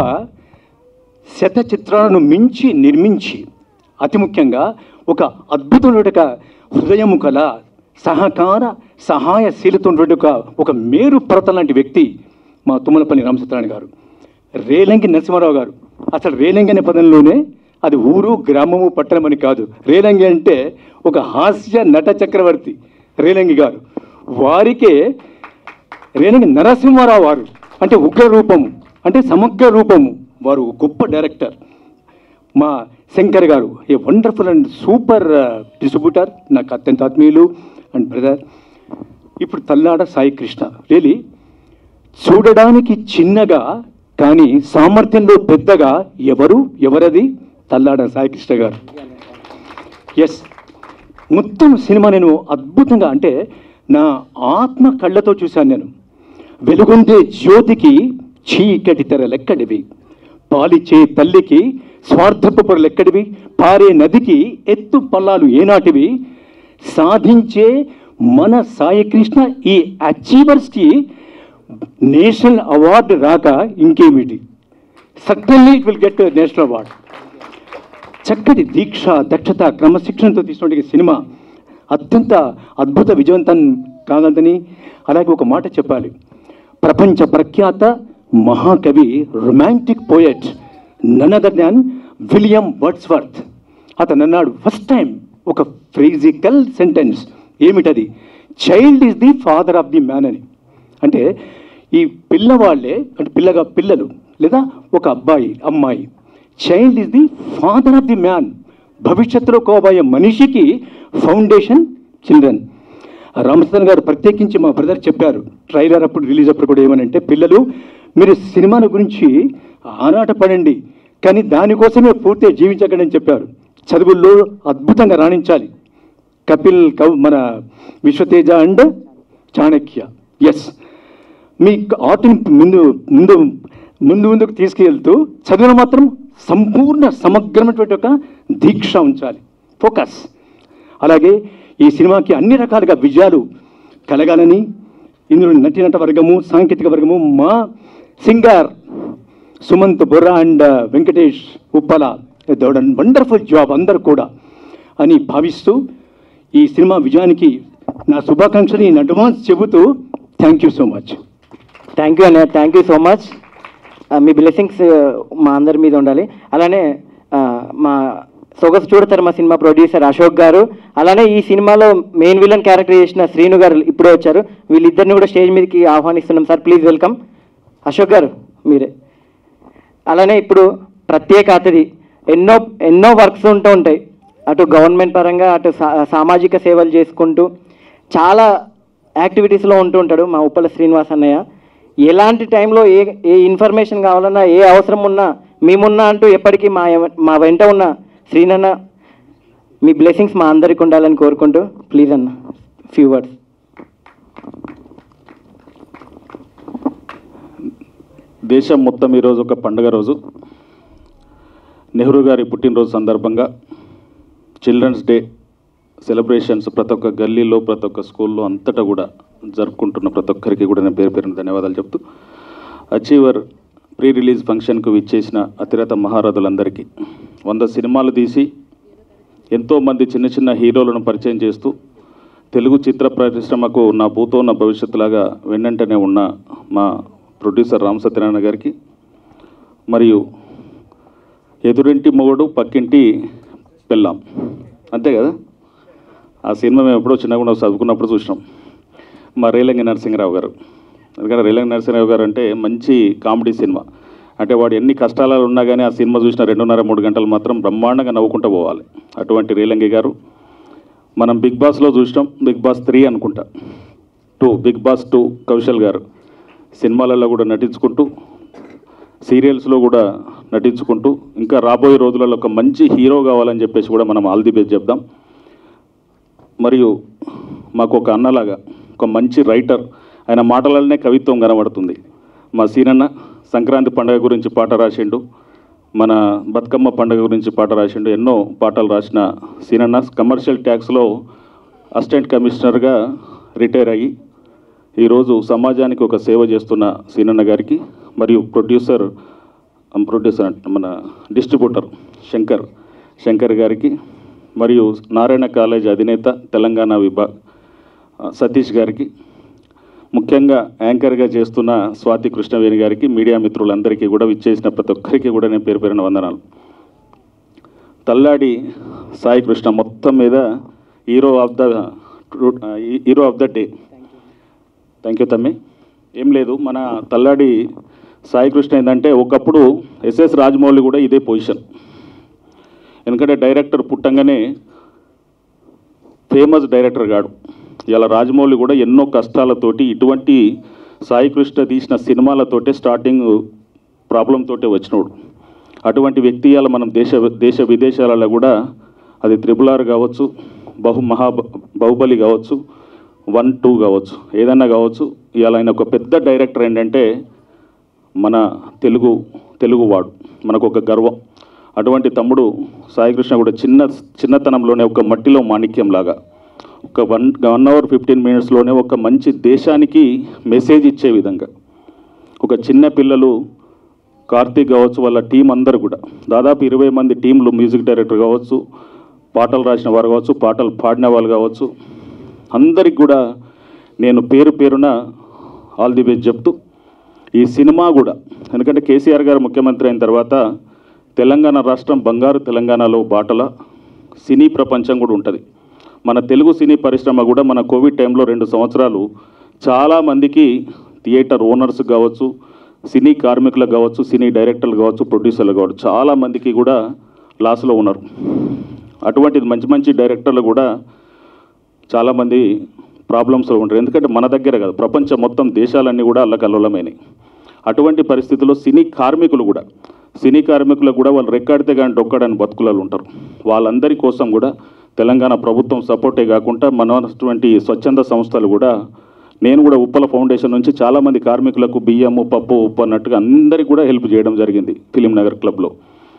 శత చిత్రాలను మించి నిర్మించి అతి ముఖ్యంగా ఒక అద్భుతమైన ఒక హృదయము కల సహకార సహాయశీలతోటువంటి ఒక ఒక మేరు పర్వతం లాంటి వ్యక్తి మా తుమ్మలపల్లి రామచంద్రాణి గారు రేలంగి నరసింహారావు గారు అసలు రేలంగి అనే పదంలోనే అది ఊరు గ్రామము పట్టణం అని కాదు రేలంగి అంటే ఒక హాస్య నట చక్రవర్తి రేలంగి గారు వారికే రేలంగి నరసింహారావు వారు అంటే ఉగ్ర రూపము అంటే సమగ్ర రూపము వారు గొప్ప డైరెక్టర్ మా శంకర్ గారు a wonderful and super distributor నాకు అత్యంత ఆత్మీయులు అండ్ బ్రదర్ ఇప్పుడు తల్లాడ సాయి కృష్ణ రియలీ చూడడానికి చిన్నగా కానీ సామర్థ్యంలో పెద్దగా ఎవరు ఎవరది తల్లాడ సాయికృష్ణ గారు ఎస్ మొత్తం సినిమా నేను అద్భుతంగా అంటే నా ఆత్మ కళ్ళతో చూశాను నేను వెలుగొందే జ్యోతికి చీకటి తెరలెక్కడివి పాలిచ్చే తల్లికి స్వార్థపు పొరలెక్కడివి పారే నదికి ఎత్తు పల్లాలు ఏనాటివి సాధించే మన సాయికృష్ణ ఈ అచీవర్స్కి నేషనల్ అవార్డు రాక ఇంకేమిటి certainly it will get national award చక్కటి దీక్ష దక్షత క్రమశిక్షణతో తీసినటువంటి సినిమా అత్యంత అద్భుత విజయవంతం కాగలదని అలాగే ఒక మాట చెప్పాలి ప్రపంచ ప్రఖ్యాత మహాకవి romantic poet none other than William Wordsworth అతను అన్నాడు ఫస్ట్ టైం ఒక ఫ్రీజికల్ సెంటెన్స్ ఏమిటది child is the father of the man అని అంటే ఈ పిల్లవాళ్ళే అంటే పిల్లగా పిల్లలు లేదా ఒక అబ్బాయి అమ్మాయి child is the father of the man భవిష్యత్తులో కోబోయే మనిషికి ఫౌండేషన్ చిల్డ్రన్ రామచంద్రన్ గారు ప్రత్యేకించి మా బ్రదర్ చెప్పారు ట్రైలర్ అప్పుడు రిలీజ్ అప్పుడు కూడా ఏమనంటే పిల్లలు మీరు సినిమాల గురించి ఆరాటపడండి కానీ దానికోసమే పూర్తిగా జీవించకండి అని చెప్పారు చదువుల్లో అద్భుతంగా రాణించాలి కపిల్ కవ్ మన విశ్వతేజ అండ్ చాణక్య ఎస్ మీ ఆర్ట్ని ముందు ముందు ముందు ముందుకు తీసుకెళ్తూ చదువును మాత్రం సంపూర్ణ సమగ్రమైనటువంటి ఒక దీక్ష ఉంచాలి ఫోకస్ అలాగే ఈ సినిమాకి అన్ని రకాలుగా విజయాలు కలగాలని ఇందులో నటినట వర్గము సాంకేతిక వర్గము మా సింగర్ సుమంత్ బొర్రా అండ్ వెంకటేష్ ఉప్పల దౌడ్ వండర్ఫుల్ జాబ్ అందరు కూడా అని భావిస్తూ ఈ సినిమా విజయానికి నా శుభాకాంక్షలు ఇన్ అడ్వాన్స్ చెబుతూ thank you so much thank you అన్నయ్య థ్యాంక్ యూ సో మచ్ మీ బ్లెస్సింగ్స్ మా అందరి మీద ఉండాలి అలానే ఆ, మా సొగసు చూడతారు మా సినిమా ప్రొడ్యూసర్ అశోక్ గారు అలానే ఈ సినిమాలో మెయిన్ విలన్ క్యారెక్టర్ చేసిన శ్రీను గారు ఇప్పుడే వచ్చారు వీళ్ళిద్దరిని కూడా స్టేజ్ మీదకి ఆహ్వానిస్తున్నాం సార్ ప్లీజ్ వెల్కమ్ అశోక్ గారు మీరే అలానే ఇప్పుడు ప్రత్యేక అతిథి ఎన్నో ఎన్నో వర్క్స్ ఉంటూ ఉంటాయి అటు గవర్నమెంట్ పరంగా అటు సా- సామాజిక సేవలు చేసుకుంటూ చాలా యాక్టివిటీస్లో ఉంటూ ఉంటాడు మా ఉప్పల శ్రీనివాస్ అన్నయ్య ఎలాంటి టైంలో ఏ ఏ ఇన్ఫర్మేషన్ కావాలన్నా ఏ అవసరం ఉన్నా మేమున్నా అంటూ ఎప్పటికీ మా ఎవ- మా వెంట ఉన్న శ్రీనన్న మీ బ్లెస్సింగ్స్ మా అందరికి ఉండాలని కోరుకుంటూ ప్లీజ్ అన్న ఫ్యూ వర్డ్స్ దేశం మొత్తం ఈరోజు ఒక పండుగ రోజు నెహ్రూ గారి పుట్టినరోజు సందర్భంగా చిల్డ్రన్స్ డే సెలబ్రేషన్స్ ప్రతి ఒక్క గల్లీలో ప్రతి ఒక్క స్కూల్లో అంతటా కూడా జరుపుకుంటున్న ప్రతి ఒక్కరికి కూడా నేను పేరు పేరున ధన్యవాదాలు చెప్తూ అచీవర్ ప్రీ రిలీజ్ ఫంక్షన్కు విచ్చేసిన అతిరథ మహారథులందరికీ వంద సినిమాలు తీసి ఎంతోమంది చిన్న చిన్న హీరోలను పరిచయం చేస్తూ తెలుగు చిత్ర పరిశ్రమకు నా భూతో నా భవిష్యత్తులాగా వెన్నంటనే ఉన్న మా ప్రొడ్యూసర్ రామ్ సత్యనారాయణ గారికి మరియు ఎదురింటి మొగుడు పక్కింటి పెళ్ళాం అంతే కదా ఆ సినిమా మేము ఎప్పుడో చిన్నగా ఉన్నప్పుడు చదువుకున్నప్పుడు చూసినాం మా రేలంగి నరసింహరావు గారు ఎందుకంటే రేలంగి నరసింహరావు గారు అంటే మంచి కామెడీ సినిమా అంటే వాడు ఎన్ని కష్టాలు ఉన్నా కానీ ఆ సినిమా చూసిన రెండున్నర మూడు గంటలు మాత్రం బ్రహ్మాండంగా నవ్వుకుంటూ పోవాలి అటువంటి రేలంగి గారు మనం బిగ్ బాస్లో చూసినాం బిగ్ బాస్ త్రీ అనుకుంటా two Bigg Boss two Kaushal గారు సినిమాలలో కూడా నటించుకుంటూ సీరియల్స్లో కూడా నటించుకుంటూ ఇంకా రాబోయే రోజులలో ఒక మంచి హీరో కావాలని చెప్పేసి కూడా మనం ఆల్ ది బెస్ట్ చెప్దాం మరియు మాకు ఒక అన్నలాగా ఒక మంచి రైటర్ ఆయన మాటలనే కవిత్వం కనబడుతుంది మా సీనన్న సంక్రాంతి పండుగ గురించి పాట రాసిండు మన బతుకమ్మ పండుగ గురించి పాట రాసిండు ఎన్నో పాటలు రాసిన సీనన్న కమర్షియల్ ట్యాక్స్లో అసిస్టెంట్ కమిషనర్గా రిటైర్ అయ్యి ఈరోజు సమాజానికి ఒక సేవ చేస్తున్న సీనన్న గారికి మరియు ప్రొడ్యూసర్ అమ్, ప్రొడ్యూసర్ అంటే మన డిస్ట్రిబ్యూటర్ శంకర్ శంకర్ గారికి మరియు నారాయణ కాలేజ్ అధినేత తెలంగాణ విభాగ్ ఆ, సతీష్ గారికి ముఖ్యంగా యాంకర్గా చేస్తున్న స్వాతి కృష్ణవేణి గారికి మీడియా మిత్రులందరికీ కూడా విచ్చేసిన ప్రతి ఒక్కరికి కూడా నేను పేరు పేరున వందనాలు తల్లాడి సాయి కృష్ణ మొత్తం మీద hero of the hero of the day thank you తమ్మి ఏం లేదు మన తల్లాడి సాయి కృష్ణ ఏంటంటే ఒకప్పుడు ఎస్ఎస్ రాజమౌళి కూడా ఇదే పొజిషన్ ఎందుకంటే డైరెక్టర్ పుట్టంగానే ఫేమస్ డైరెక్టర్ గాడు ఇలా రాజమౌళి కూడా ఎన్నో కష్టాలతోటి ఇటువంటి సాయి కృష్ణ తీసిన సినిమాలతోటే స్టార్టింగ్ ప్రాబ్లం తోటే వచ్చినోడు అటువంటి వ్యక్తి ఇవాళ మనం దేశ దేశ విదేశాలలో కూడా అది త్రిపుల్ ఆర్ కావచ్చు బహు మహా బాహుబలి కావచ్చు వన్ టూ కావచ్చు ఏదన్నా కావచ్చు ఇవాళ ఆయన ఒక పెద్ద డైరెక్టర్ ఏంటంటే మన తెలుగు తెలుగువాడు మనకు ఒక గర్వం అటువంటి తమ్ముడు సాయికృష్ణ కూడా చిన్న చిన్నతనంలోనే ఒక మట్టిలో మాణిక్యం లాగా ఒక వన్ వన్ అవర్ ఫిఫ్టీన్ మినిట్స్లోనే ఒక మంచి దేశానికి మెసేజ్ ఇచ్చే విధంగా ఒక చిన్న పిల్లలు కార్తీక్ కావచ్చు వాళ్ళ టీం అందరు కూడా దాదాపు ఇరవై మంది టీంలు మ్యూజిక్ డైరెక్టర్ కావచ్చు పాటలు రాసిన వారు కావచ్చు పాటలు పాడిన వాళ్ళు కావచ్చు అందరికి కూడా నేను పేరు పేరున ఆల్ ది బెస్ట్ చెప్తూ ఈ సినిమా కూడా ఎందుకంటే కేసీఆర్ గారు ముఖ్యమంత్రి అయిన తర్వాత తెలంగాణ రాష్ట్రం బంగారు తెలంగాణలో బాటల సినీ ప్రపంచం కూడా ఉంటుంది మన తెలుగు సినీ పరిశ్రమ కూడా మన కోవిడ్ టైంలో రెండు సంవత్సరాలు చాలామందికి థియేటర్ ఓనర్స్ కావచ్చు సినీ కార్మికులకు కావచ్చు సినీ డైరెక్టర్లు కావచ్చు ప్రొడ్యూసర్లు కావచ్చు చాలామందికి కూడా లాస్లో ఉన్నారు అటువంటిది మంచి మంచి డైరెక్టర్లు కూడా చాలామంది ప్రాబ్లమ్స్లో ఉంటారు ఎందుకంటే మన దగ్గర కాదు ప్రపంచం మొత్తం దేశాలన్నీ కూడా అల్లకల్లోలమైనవి అటువంటి పరిస్థితుల్లో సినీ కార్మికులు కూడా సినీ కార్మికులకు కూడా వాళ్ళు రెక్కాడితే కానీ డొక్కడని బతుకులలో ఉంటారు వాళ్ళందరి కోసం కూడా తెలంగాణ ప్రభుత్వం సపోర్టే కాకుండా మనటువంటి స్వచ్ఛంద సంస్థలు కూడా నేను కూడా ఉప్పల ఫౌండేషన్ నుంచి చాలామంది కార్మికులకు బియ్యము పప్పు ఉప్పు అన్నట్టుగా అందరికీ కూడా హెల్ప్ చేయడం జరిగింది ఫిలిం నగర్ క్లబ్లో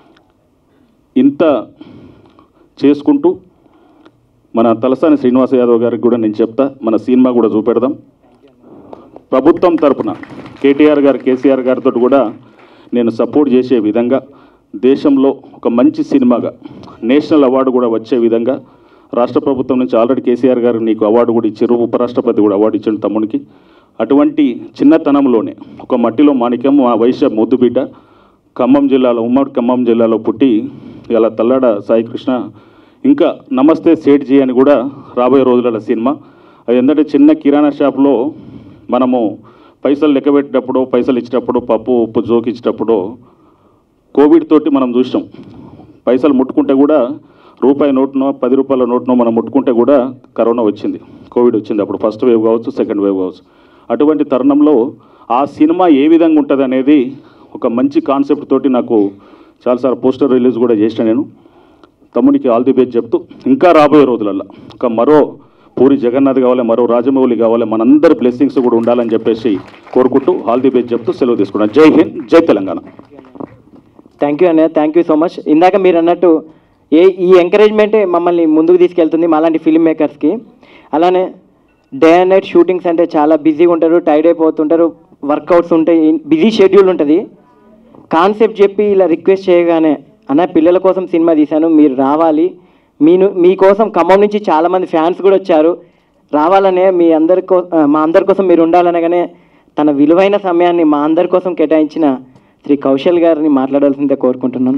ఇంత చేసుకుంటూ మన తలసాని శ్రీనివాస యాదవ్ గారికి కూడా నేను చెప్తా మన సినిమా కూడా చూపెడదాం ప్రభుత్వం తరపున కేటీఆర్ గారు కేసీఆర్ గారితో కూడా నేను సపోర్ట్ చేసే విధంగా దేశంలో ఒక మంచి సినిమాగా నేషనల్ అవార్డు కూడా వచ్చే విధంగా రాష్ట్ర ప్రభుత్వం నుంచి ఆల్రెడీ కేసీఆర్ గారు నీకు అవార్డు కూడా ఇచ్చారు ఉపరాష్ట్రపతి కూడా అవార్డు ఇచ్చాడు తమ్మునికి అటువంటి చిన్నతనంలోనే ఒక మట్టిలో మాణిక్యం ఆ వైశ్య ముద్దుబిడ్డ ఖమ్మం జిల్లాలో ఉమ్మడి ఖమ్మం జిల్లాలో పుట్టి ఇలా తల్లాడ సాయి కృష్ణ ఇంకా నమస్తే సేట్జీ అని కూడా రాబోయే రోజుల సినిమా అది ఏంటంటే చిన్న కిరాణా షాప్లో మనము పైసలు లెక్క పెట్టేటప్పుడు పైసలు ఇచ్చేటప్పుడు పప్పు ఉప్పు జోకి ఇచ్చేటప్పుడు కోవిడ్ తోటి మనం చూసాం పైసలు ముట్టుకుంటే కూడా రూపాయి నోటునో పది రూపాయల నోటునో మనం ముట్టుకుంటే కూడా కరోనా వచ్చింది కోవిడ్ వచ్చింది అప్పుడు ఫస్ట్ వేవ్ కావచ్చు సెకండ్ వేవ్ కావచ్చు అటువంటి తరుణంలో ఆ సినిమా ఏ విధంగా ఉంటుంది అనేది ఒక మంచి కాన్సెప్ట్ తోటి నాకు చాలాసార్లు పోస్టర్ రిలీజ్ కూడా చేసిన నేను తమ్మునికి ఆల్ ది బెస్ట్ చెప్తూ ఇంకా రాబోయే రోజులల్లో ఒక మరో పూరి జగన్నాథ్ కావాలి మరో రాజమౌళి కావాలి మనందరి బ్లెస్సింగ్స్ కూడా ఉండాలని చెప్పేసి కోరుకుంటూ ఆల్ ది బెస్ట్ చెప్తూ సెలవు తీసుకున్నాను జై హింద్ జై తెలంగాణ థ్యాంక్ యూ అన్నయ్య థ్యాంక్ యూ సో మచ్ ఇందాక మీరు అన్నట్టు ఏ ఈ ఎంకరేజ్మెంటే మమ్మల్ని ముందుకు తీసుకెళ్తుంది మాలాంటి ఫిల్మ్ మేకర్స్కి అలానే డే అండ్ నైట్ షూటింగ్స్ అంటే చాలా బిజీగా ఉంటారు టైర్డ్ అయిపోతుంటారు వర్కౌట్స్ ఉంటాయి బిజీ షెడ్యూల్ ఉంటుంది కాన్సెప్ట్ చెప్పి ఇలా రిక్వెస్ట్ చేయగానే అన్న పిల్లల కోసం సినిమా తీశాను మీరు రావాలి మీను మీకోసం ఖమ్మం నుంచి చాలామంది ఫ్యాన్స్ కూడా వచ్చారు రావాలనే మీ అందరి కో ఆ, మా అందరి కోసం మీరు ఉండాలనగానే తన విలువైన సమయాన్ని మా అందరి కోసం కేటాయించిన శ్రీ కౌశల్ గారిని మాట్లాడాల్సిందే కోరుకుంటున్నాను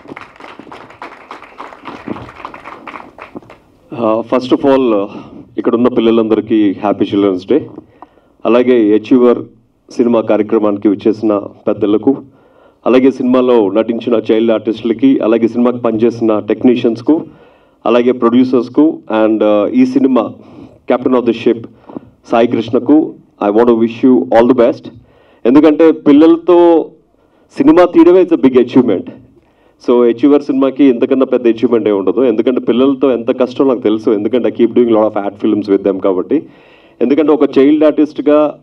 ఫస్ట్ ఆఫ్ ఆల్ ఇక్కడ ఉన్న పిల్లలందరికీ హ్యాపీ చిల్డ్రన్స్ డే అలాగే అచీవర్ సినిమా కార్యక్రమానికి వచ్చేసిన పెద్దలకు అలాగే సినిమాలో నటించిన చైల్డ్ ఆర్టిస్టులకి అలాగే సినిమాకి పనిచేసిన టెక్నీషియన్స్కు అలాగే ప్రొడ్యూసర్స్కు అండ్ ఈ సినిమా captain of the ship Sai కృష్ణకు I want wish you all the best ఎందుకంటే పిల్లలతో సినిమా తీయడమే it's a big achievement so achiever సినిమాకి ఎంతకన్నా పెద్ద అచీవ్మెంట్ ఏ ఉండదు ఎందుకంటే పిల్లలతో ఎంత కష్టం నాకు తెలుసు ఎందుకంటే I keep doing lot of ad films with them కాబట్టి ఎందుకంటే ఒక చైల్డ్ ఆర్టిస్ట్గా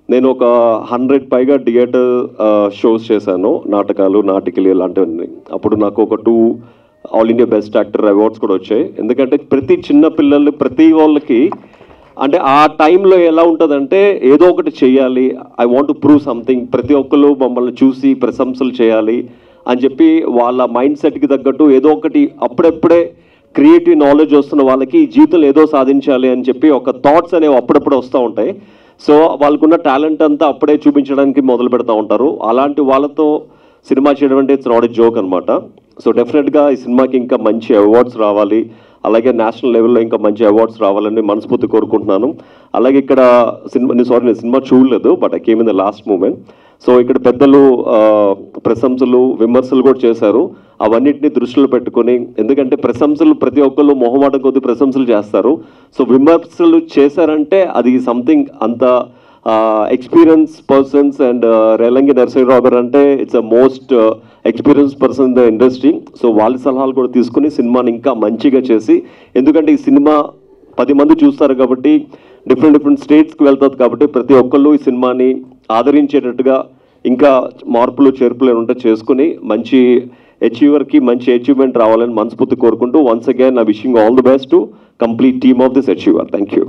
నేను ఒక హండ్రెడ్ పైగా థియేటర్ షోస్ చేశాను నాటకాలు నాటికలు ఇలాంటివన్నీ అప్పుడు నాకు ఒక two all India best actor awards కూడా వచ్చాయి ఎందుకంటే ప్రతి చిన్న పిల్లలు ప్రతి వాళ్ళకి అంటే ఆ టైంలో ఎలా ఉంటుందంటే ఏదో ఒకటి చేయాలి I want to prove something ప్రతి ఒక్కరు మమ్మల్ని చూసి ప్రశంసలు చేయాలి అని చెప్పి వాళ్ళ మైండ్ సెట్కి తగ్గట్టు ఏదో ఒకటి అప్పుడప్పుడే క్రియేటివ్ నాలెడ్జ్ వస్తున్న వాళ్ళకి ఈ జీవితంలో ఏదో సాధించాలి అని చెప్పి ఒక థాట్స్ అనేవి అప్పుడప్పుడు వస్తూ ఉంటాయి సో వాళ్ళకున్న టాలెంట్ అంతా అప్పుడే చూపించడానికి మొదలు పెడతా ఉంటారు అలాంటి వాళ్ళతో సినిమా చేయడం అంటే ఇట్స్ నాట్ ఎ జోక్ అనమాట సో డెఫినెట్గా ఈ సినిమాకి ఇంకా మంచి అవార్డ్స్ రావాలి అలాగే నేషనల్ లెవెల్లో ఇంకా మంచి అవార్డ్స్ రావాలని మనస్ఫూర్తి కోరుకుంటున్నాను అలాగే ఇక్కడ సినిమా సారీ నేను సినిమా చూడలేదు but I came in the last moment so ఇక్కడ పెద్దలు ఆ, ప్రశంసలు విమర్శలు కూడా చేశారు అవన్నిటిని దృష్టిలో పెట్టుకొని ఎందుకంటే ప్రశంసలు ప్రతి ఒక్కళ్ళు మొహమాటం కొద్ది ప్రశంసలు చేస్తారు సో విమర్శలు చేశారంటే అది సంథింగ్ అంత experience persons and Relangi Narasimharao గారు అంటే it's a most experience person in the industry so వాళ్ళ సలహాలు కూడా తీసుకుని సినిమాని ఇంకా మంచిగా చేసి ఎందుకంటే ఈ సినిమా పది మంది చూస్తారు కాబట్టి డిఫరెంట్ డిఫరెంట్ స్టేట్స్కి వెళ్తుంది కాబట్టి ప్రతి ఒక్కళ్ళు ఈ సినిమాని ఆదరించేటట్టుగా ఇంకా మార్పులు చేర్పులు ఉంటే చేసుకుని మంచి అచీవర్కి మంచి అచీవ్మెంట్ రావాలని మనస్ఫూర్తి కోరుకుంటూ వన్స్ అగైన్ నా wishing all the best to complete team of this achiever thank you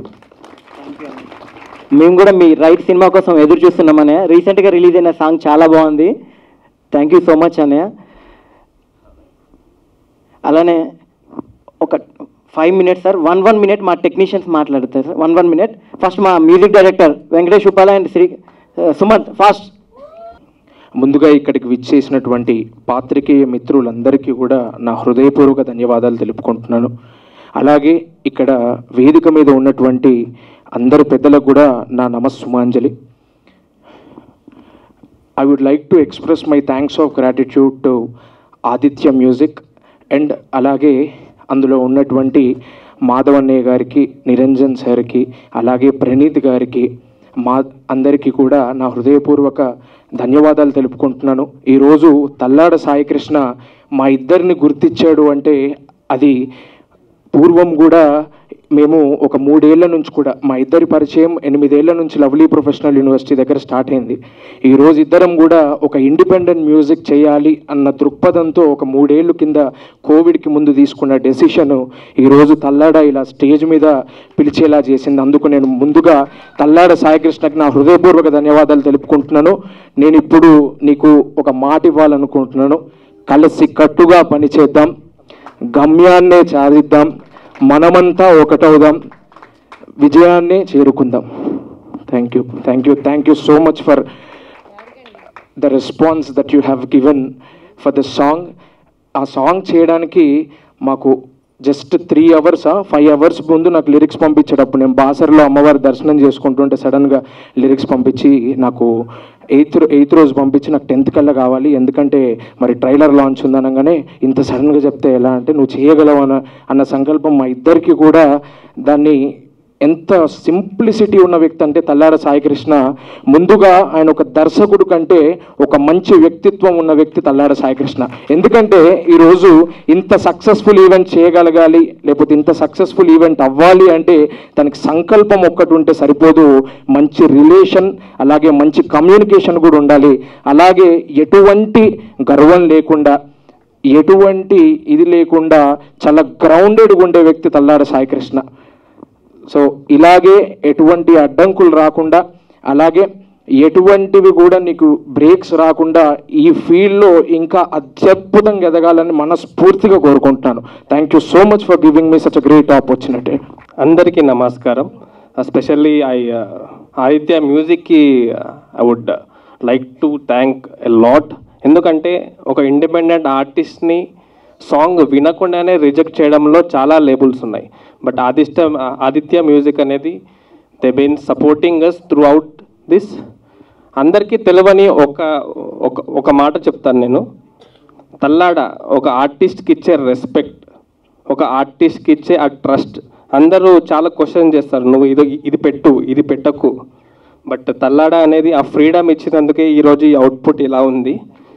మేము కూడా మీ రైట్ సినిమా కోసం ఎదురు చూస్తున్నాం అన్నయ్య రీసెంట్గా రిలీజ్ అయిన సాంగ్ చాలా బాగుంది థ్యాంక్ యూ సో మచ్ అన్నయ్య అలానే ఒక five minutes sir one one minute మా టెక్నీషియన్స్ మాట్లాడతారు sir one one minute first మా music director Venkatesh Upala and Shri Sumanth ఫాస్ట్ ముందుగా ఇక్కడికి విచ్చేసినటువంటి పాత్రికేయ మిత్రులందరికీ కూడా నా హృదయపూర్వక ధన్యవాదాలు తెలుపుకుంటున్నాను అలాగే ఇక్కడ వేదిక మీద ఉన్నటువంటి అందరు పెద్దలకు కూడా నా నమస్సుమాంజలి I would like to express my thanks of gratitude to Aditya Music and అలాగే అందులో ఉన్నటువంటి మాధవన్నయ్య గారికి నిరంజన్ సార్కి అలాగే ప్రణీత్ గారికి మా అందరికీ కూడా నా హృదయపూర్వక ధన్యవాదాలు తెలుపుకుంటున్నాను ఈరోజు తల్లాడ సాయికృష్ణ మా ఇద్దరిని గుర్తించాడు అంటే అది పూర్వం కూడా మేము ఒక మూడేళ్ల నుంచి కూడా మా ఇద్దరి పరిచయం ఎనిమిదేళ్ల నుంచి లవ్లీ ప్రొఫెషనల్ యూనివర్సిటీ దగ్గర స్టార్ట్ అయింది ఈ రోజు ఇద్దరం కూడా ఒక ఇండిపెండెంట్ మ్యూజిక్ చేయాలి అన్న దృక్పథంతో ఒక మూడేళ్ళు కింద కోవిడ్కి ముందు తీసుకున్న డెసిషన్ ఈరోజు తల్లాడ ఇలా స్టేజ్ మీద పిలిచేలా చేసింది అందుకు నేను ముందుగా తల్లాడ సాయికృష్ణకి నా హృదయపూర్వక ధన్యవాదాలు తెలుపుకుంటున్నాను నేను ఇప్పుడు నీకు ఒక మాట ఇవ్వాలనుకుంటున్నాను కలిసి కట్టుగా పనిచేద్దాం గమ్యాన్నే సాధిద్దాం మనమంతా ఒకటవుదాం విజయాన్ని చేరుకుందాం thank you thank you thank you so much for the response that you have given for the song ఆ సాంగ్ చేయడానికి మాకు జస్ట్ త్రీ అవర్సా ఫైవ్ అవర్స్ ముందు నాకు లిరిక్స్ పంపించేటప్పుడు నేను బాసర్లో అమ్మవారి దర్శనం చేసుకుంటుంటే సడన్గా లిరిక్స్ పంపించి నాకు ఎయిత్ ఎయిత్ రోజు పంపించి నాకు టెన్త్ కల్లా కావాలి ఎందుకంటే మరి ట్రైలర్ లాంచ్ ఉందనగానే ఇంత సడన్గా చెప్తే ఎలా అంటే నువ్వు చేయగలవు అన్న అన్న సంకల్పం మా ఇద్దరికి కూడా దాన్ని ఎంత సింప్లిసిటీ ఉన్న వ్యక్తి అంటే తల్లార సాయికృష్ణ ముందుగా ఆయన ఒక దర్శకుడు కంటే ఒక మంచి వ్యక్తిత్వం ఉన్న వ్యక్తి తల్లార సాయికృష్ణ ఎందుకంటే ఈరోజు ఇంత సక్సెస్ఫుల్ ఈవెంట్ చేయగలగాలి లేకపోతే ఇంత సక్సెస్ఫుల్ ఈవెంట్ అవ్వాలి అంటే దానికి సంకల్పం ఒక్కటి ఉంటే సరిపోదు మంచి రిలేషన్ అలాగే మంచి కమ్యూనికేషన్ కూడా ఉండాలి అలాగే ఎటువంటి గర్వం లేకుండా ఎటువంటి ఇది లేకుండా చాలా గ్రౌండెడ్గా ఉండే వ్యక్తి తల్లార సాయికృష్ణ సో ఇలాగే ఎటువంటి అడ్డంకులు రాకుండా అలాగే ఎటువంటివి కూడా నీకు బ్రేక్స్ రాకుండా ఈ ఫీల్డ్లో ఇంకా అత్యద్భుతంగా ఎదగాలని మనస్ఫూర్తిగా కోరుకుంటున్నాను thank you so much for giving me such great opportunity అందరికీ నమస్కారం ఎస్పెషల్లీ ఐ ఆదిత్య మ్యూజిక్కి I would like to thank a lot ఎందుకంటే ఒక ఇండిపెండెంట్ ఆర్టిస్ట్ని సాంగ్ వినకుండానే రిజెక్ట్ చేయడంలో చాలా లేబుల్స్ ఉన్నాయి బట్ ఆదిత్య ఆదిత్య మ్యూజిక్ అనేది they been supporting us throughout this అందరికీ తెలియని ఒక ఒక ఒక మాట చెప్తాను నేను తల్లాడ ఒక ఆర్టిస్ట్కి ఇచ్చే రెస్పెక్ట్ ఒక ఆర్టిస్ట్కి ఇచ్చే ఆ ట్రస్ట్ అందరూ చాలా క్వశ్చన్ చేస్తారు నువ్వు ఇది ఇది పెట్టు ఇది పెట్టకు బట్ తల్లాడ అనేది ఆ ఫ్రీడమ్ ఇచ్చినందుకే ఈరోజు ఈ అవుట్పుట్ ఇలా ఉంది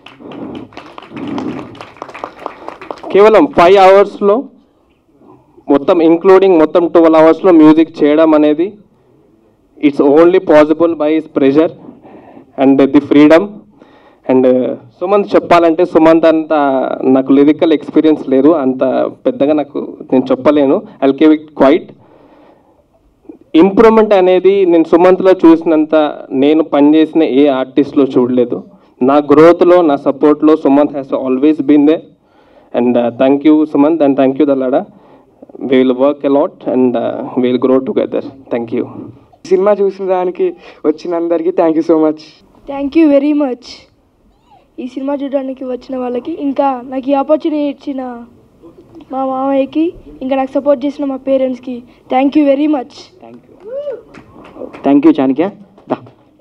కేవలం ఫైవ్ అవర్స్లో మొత్తం ఇంక్లూడింగ్ మొత్తం ట్వెల్వ్ అవర్స్లో మ్యూజిక్ చేయడం అనేది it's only possible by his pressure and the freedom and Sumanth చెప్పాలంటే సుమంత్ అంత నాకు లిరికల్ ఎక్స్పీరియన్స్ లేదు అంత పెద్దగా నాకు నేను చెప్పలేను I'll give it quite improvement అనేది నేను సుమంత్లో చూసినంత నేను పనిచేసిన ఏ ఆర్టిస్ట్లో చూడలేదు నా గ్రోత్లో నా సపోర్ట్లో Sumanth has always been there and thank you Sumanth and thank you Thallada will work a lot and will grow together thank you సినిమా చూసిన దానికి వచ్చిన అందరికీ thank you so much thank you very much ఈ సినిమా చూడడానికి వచ్చిన వాళ్ళకి ఇంకా నాకు ఈ ఆపర్చునిటీ ఇచ్చిన మా మామయ్యకి ఇంకా నాకు సపోర్ట్ చేసిన మా పేరెంట్స్కి thank you very much thank you Chanikya దా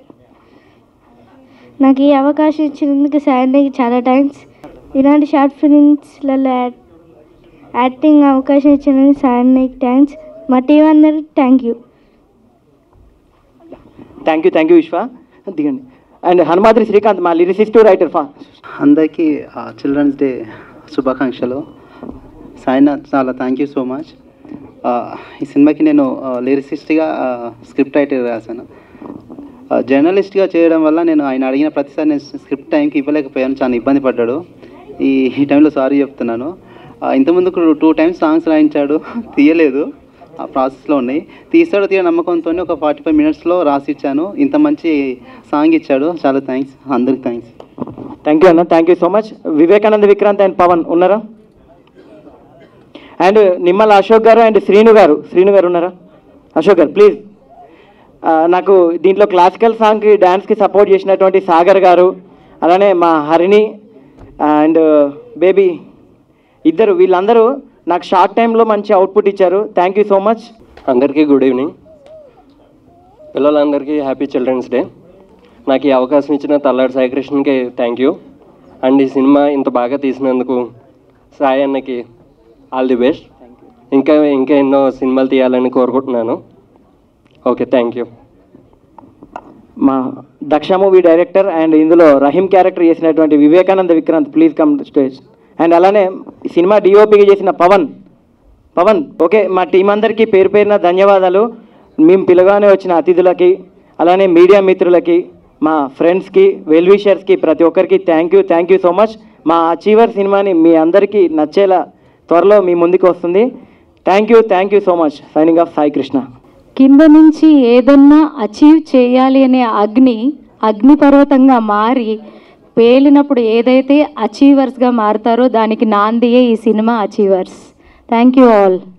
నాకు ఈ అవకాశం ఇచ్చినందుకు సాయంత్రం చాలా థ్యాంక్స్ ఇలాంటి షార్ట్ ఫిలిమ్స్లలో యాక్టింగ్ అవకాశం ఇచ్చినందుకు సాయంత్రం థ్యాంక్స్ మా టీం అందరికి thank you thank you thank you Vishwa దిగండి అండ్ హనుమాద్రి శ్రీకాంత్ మా లిరిసిస్ట్ రైటర్ ఫా అందరికీ చిల్డ్రన్స్ డే శుభాకాంక్షలు సాయినాథ్ చాలా థ్యాంక్ యూ సో మచ్ ఈ సినిమాకి నేను లిరిసిస్ట్గా స్క్రిప్ట్ రైటర్ రాశాను జర్నలిస్ట్గా చేయడం వల్ల నేను ఆయన అడిగిన ప్రతిసారి నేను స్క్రిప్ట్ టైంకి ఇవ్వలేకపోయాను చాలా ఇబ్బంది పడ్డాడు ఈ ఈ టైంలో సారీ చెప్తున్నాను ఆ, ఇంతకుముందు టూ టైమ్స్ సాంగ్స్ రాయించాడు తీయలేదు ఆ ప్రాసెస్లో ఉన్నాయి తీస్తాడు తీయ నమ్మకంతో ఒక ఫార్టీ ఫైవ్ మినిట్స్లో రాసి ఇచ్చాను ఇంత మంచి సాంగ్ ఇచ్చాడు చాలా థ్యాంక్స్ అందరికి థ్యాంక్స్ థ్యాంక్ యూ అన్న thank you so much Vivekananda Vikrant and Pavan ఉన్నారా అండ్ నిమ్మల అశోక్ గారు అండ్ శ్రీను గారు శ్రీను గారు ఉన్నారా అశోక్ గారు ప్లీజ్ నాకు దీంట్లో క్లాసికల్ సాంగ్కి డ్యాన్స్కి సపోర్ట్ చేసినటువంటి సాగర్ గారు అలానే మా హరిణి అండ్ బేబీ ఇద్దరు వీళ్ళందరూ నాకు షార్ట్ టైంలో మంచి అవుట్పుట్ ఇచ్చారు థ్యాంక్ యూ సో మచ్ అందరికీ గుడ్ ఈవినింగ్ పిల్లలందరికీ హ్యాపీ చిల్డ్రన్స్ డే నాకు ఈ అవకాశం ఇచ్చిన తల్లాడి సాయికృష్ణకి థ్యాంక్ యూ అండ్ ఈ సినిమా ఇంత బాగా తీసినందుకు సాయి అన్నకి ఆల్ ది బెస్ట్ ఇంకా ఇంకా ఎన్నో సినిమాలు తీయాలని కోరుకుంటున్నాను ఓకే థ్యాంక్ యూ మా దక్ష మూవీ డైరెక్టర్ అండ్ ఇందులో రహీం క్యారెక్టర్ చేసినటువంటి Vivekananda Vikrant please come stage and అలానే ఈ సినిమా డిఓపిగా చేసిన పవన్ పవన్ ఓకే మా టీం అందరికీ పేరు పేరున ధన్యవాదాలు మేము పిలగానే వచ్చిన అతిథులకి అలానే మీడియా మిత్రులకి మా ఫ్రెండ్స్కి వెల్ విషర్స్కి ప్రతి ఒక్కరికి thank you thank you so much మా అచీవర్ సినిమాని మీ అందరికీ నచ్చేలా త్వరలో మీ ముందుకు వస్తుంది thank you thank you so much signing off Sai Krishna కింద నుంచి ఏదన్నా అచీవ్ చేయాలి అనే అగ్ని అగ్నిపర్వతంగా మారి పేలినప్పుడు ఏదైతే అచీవర్స్గా మారుతారో దానికి నాందియే ఈ సినిమా అచీవర్స్ థ్యాంక్ యూ ఆల్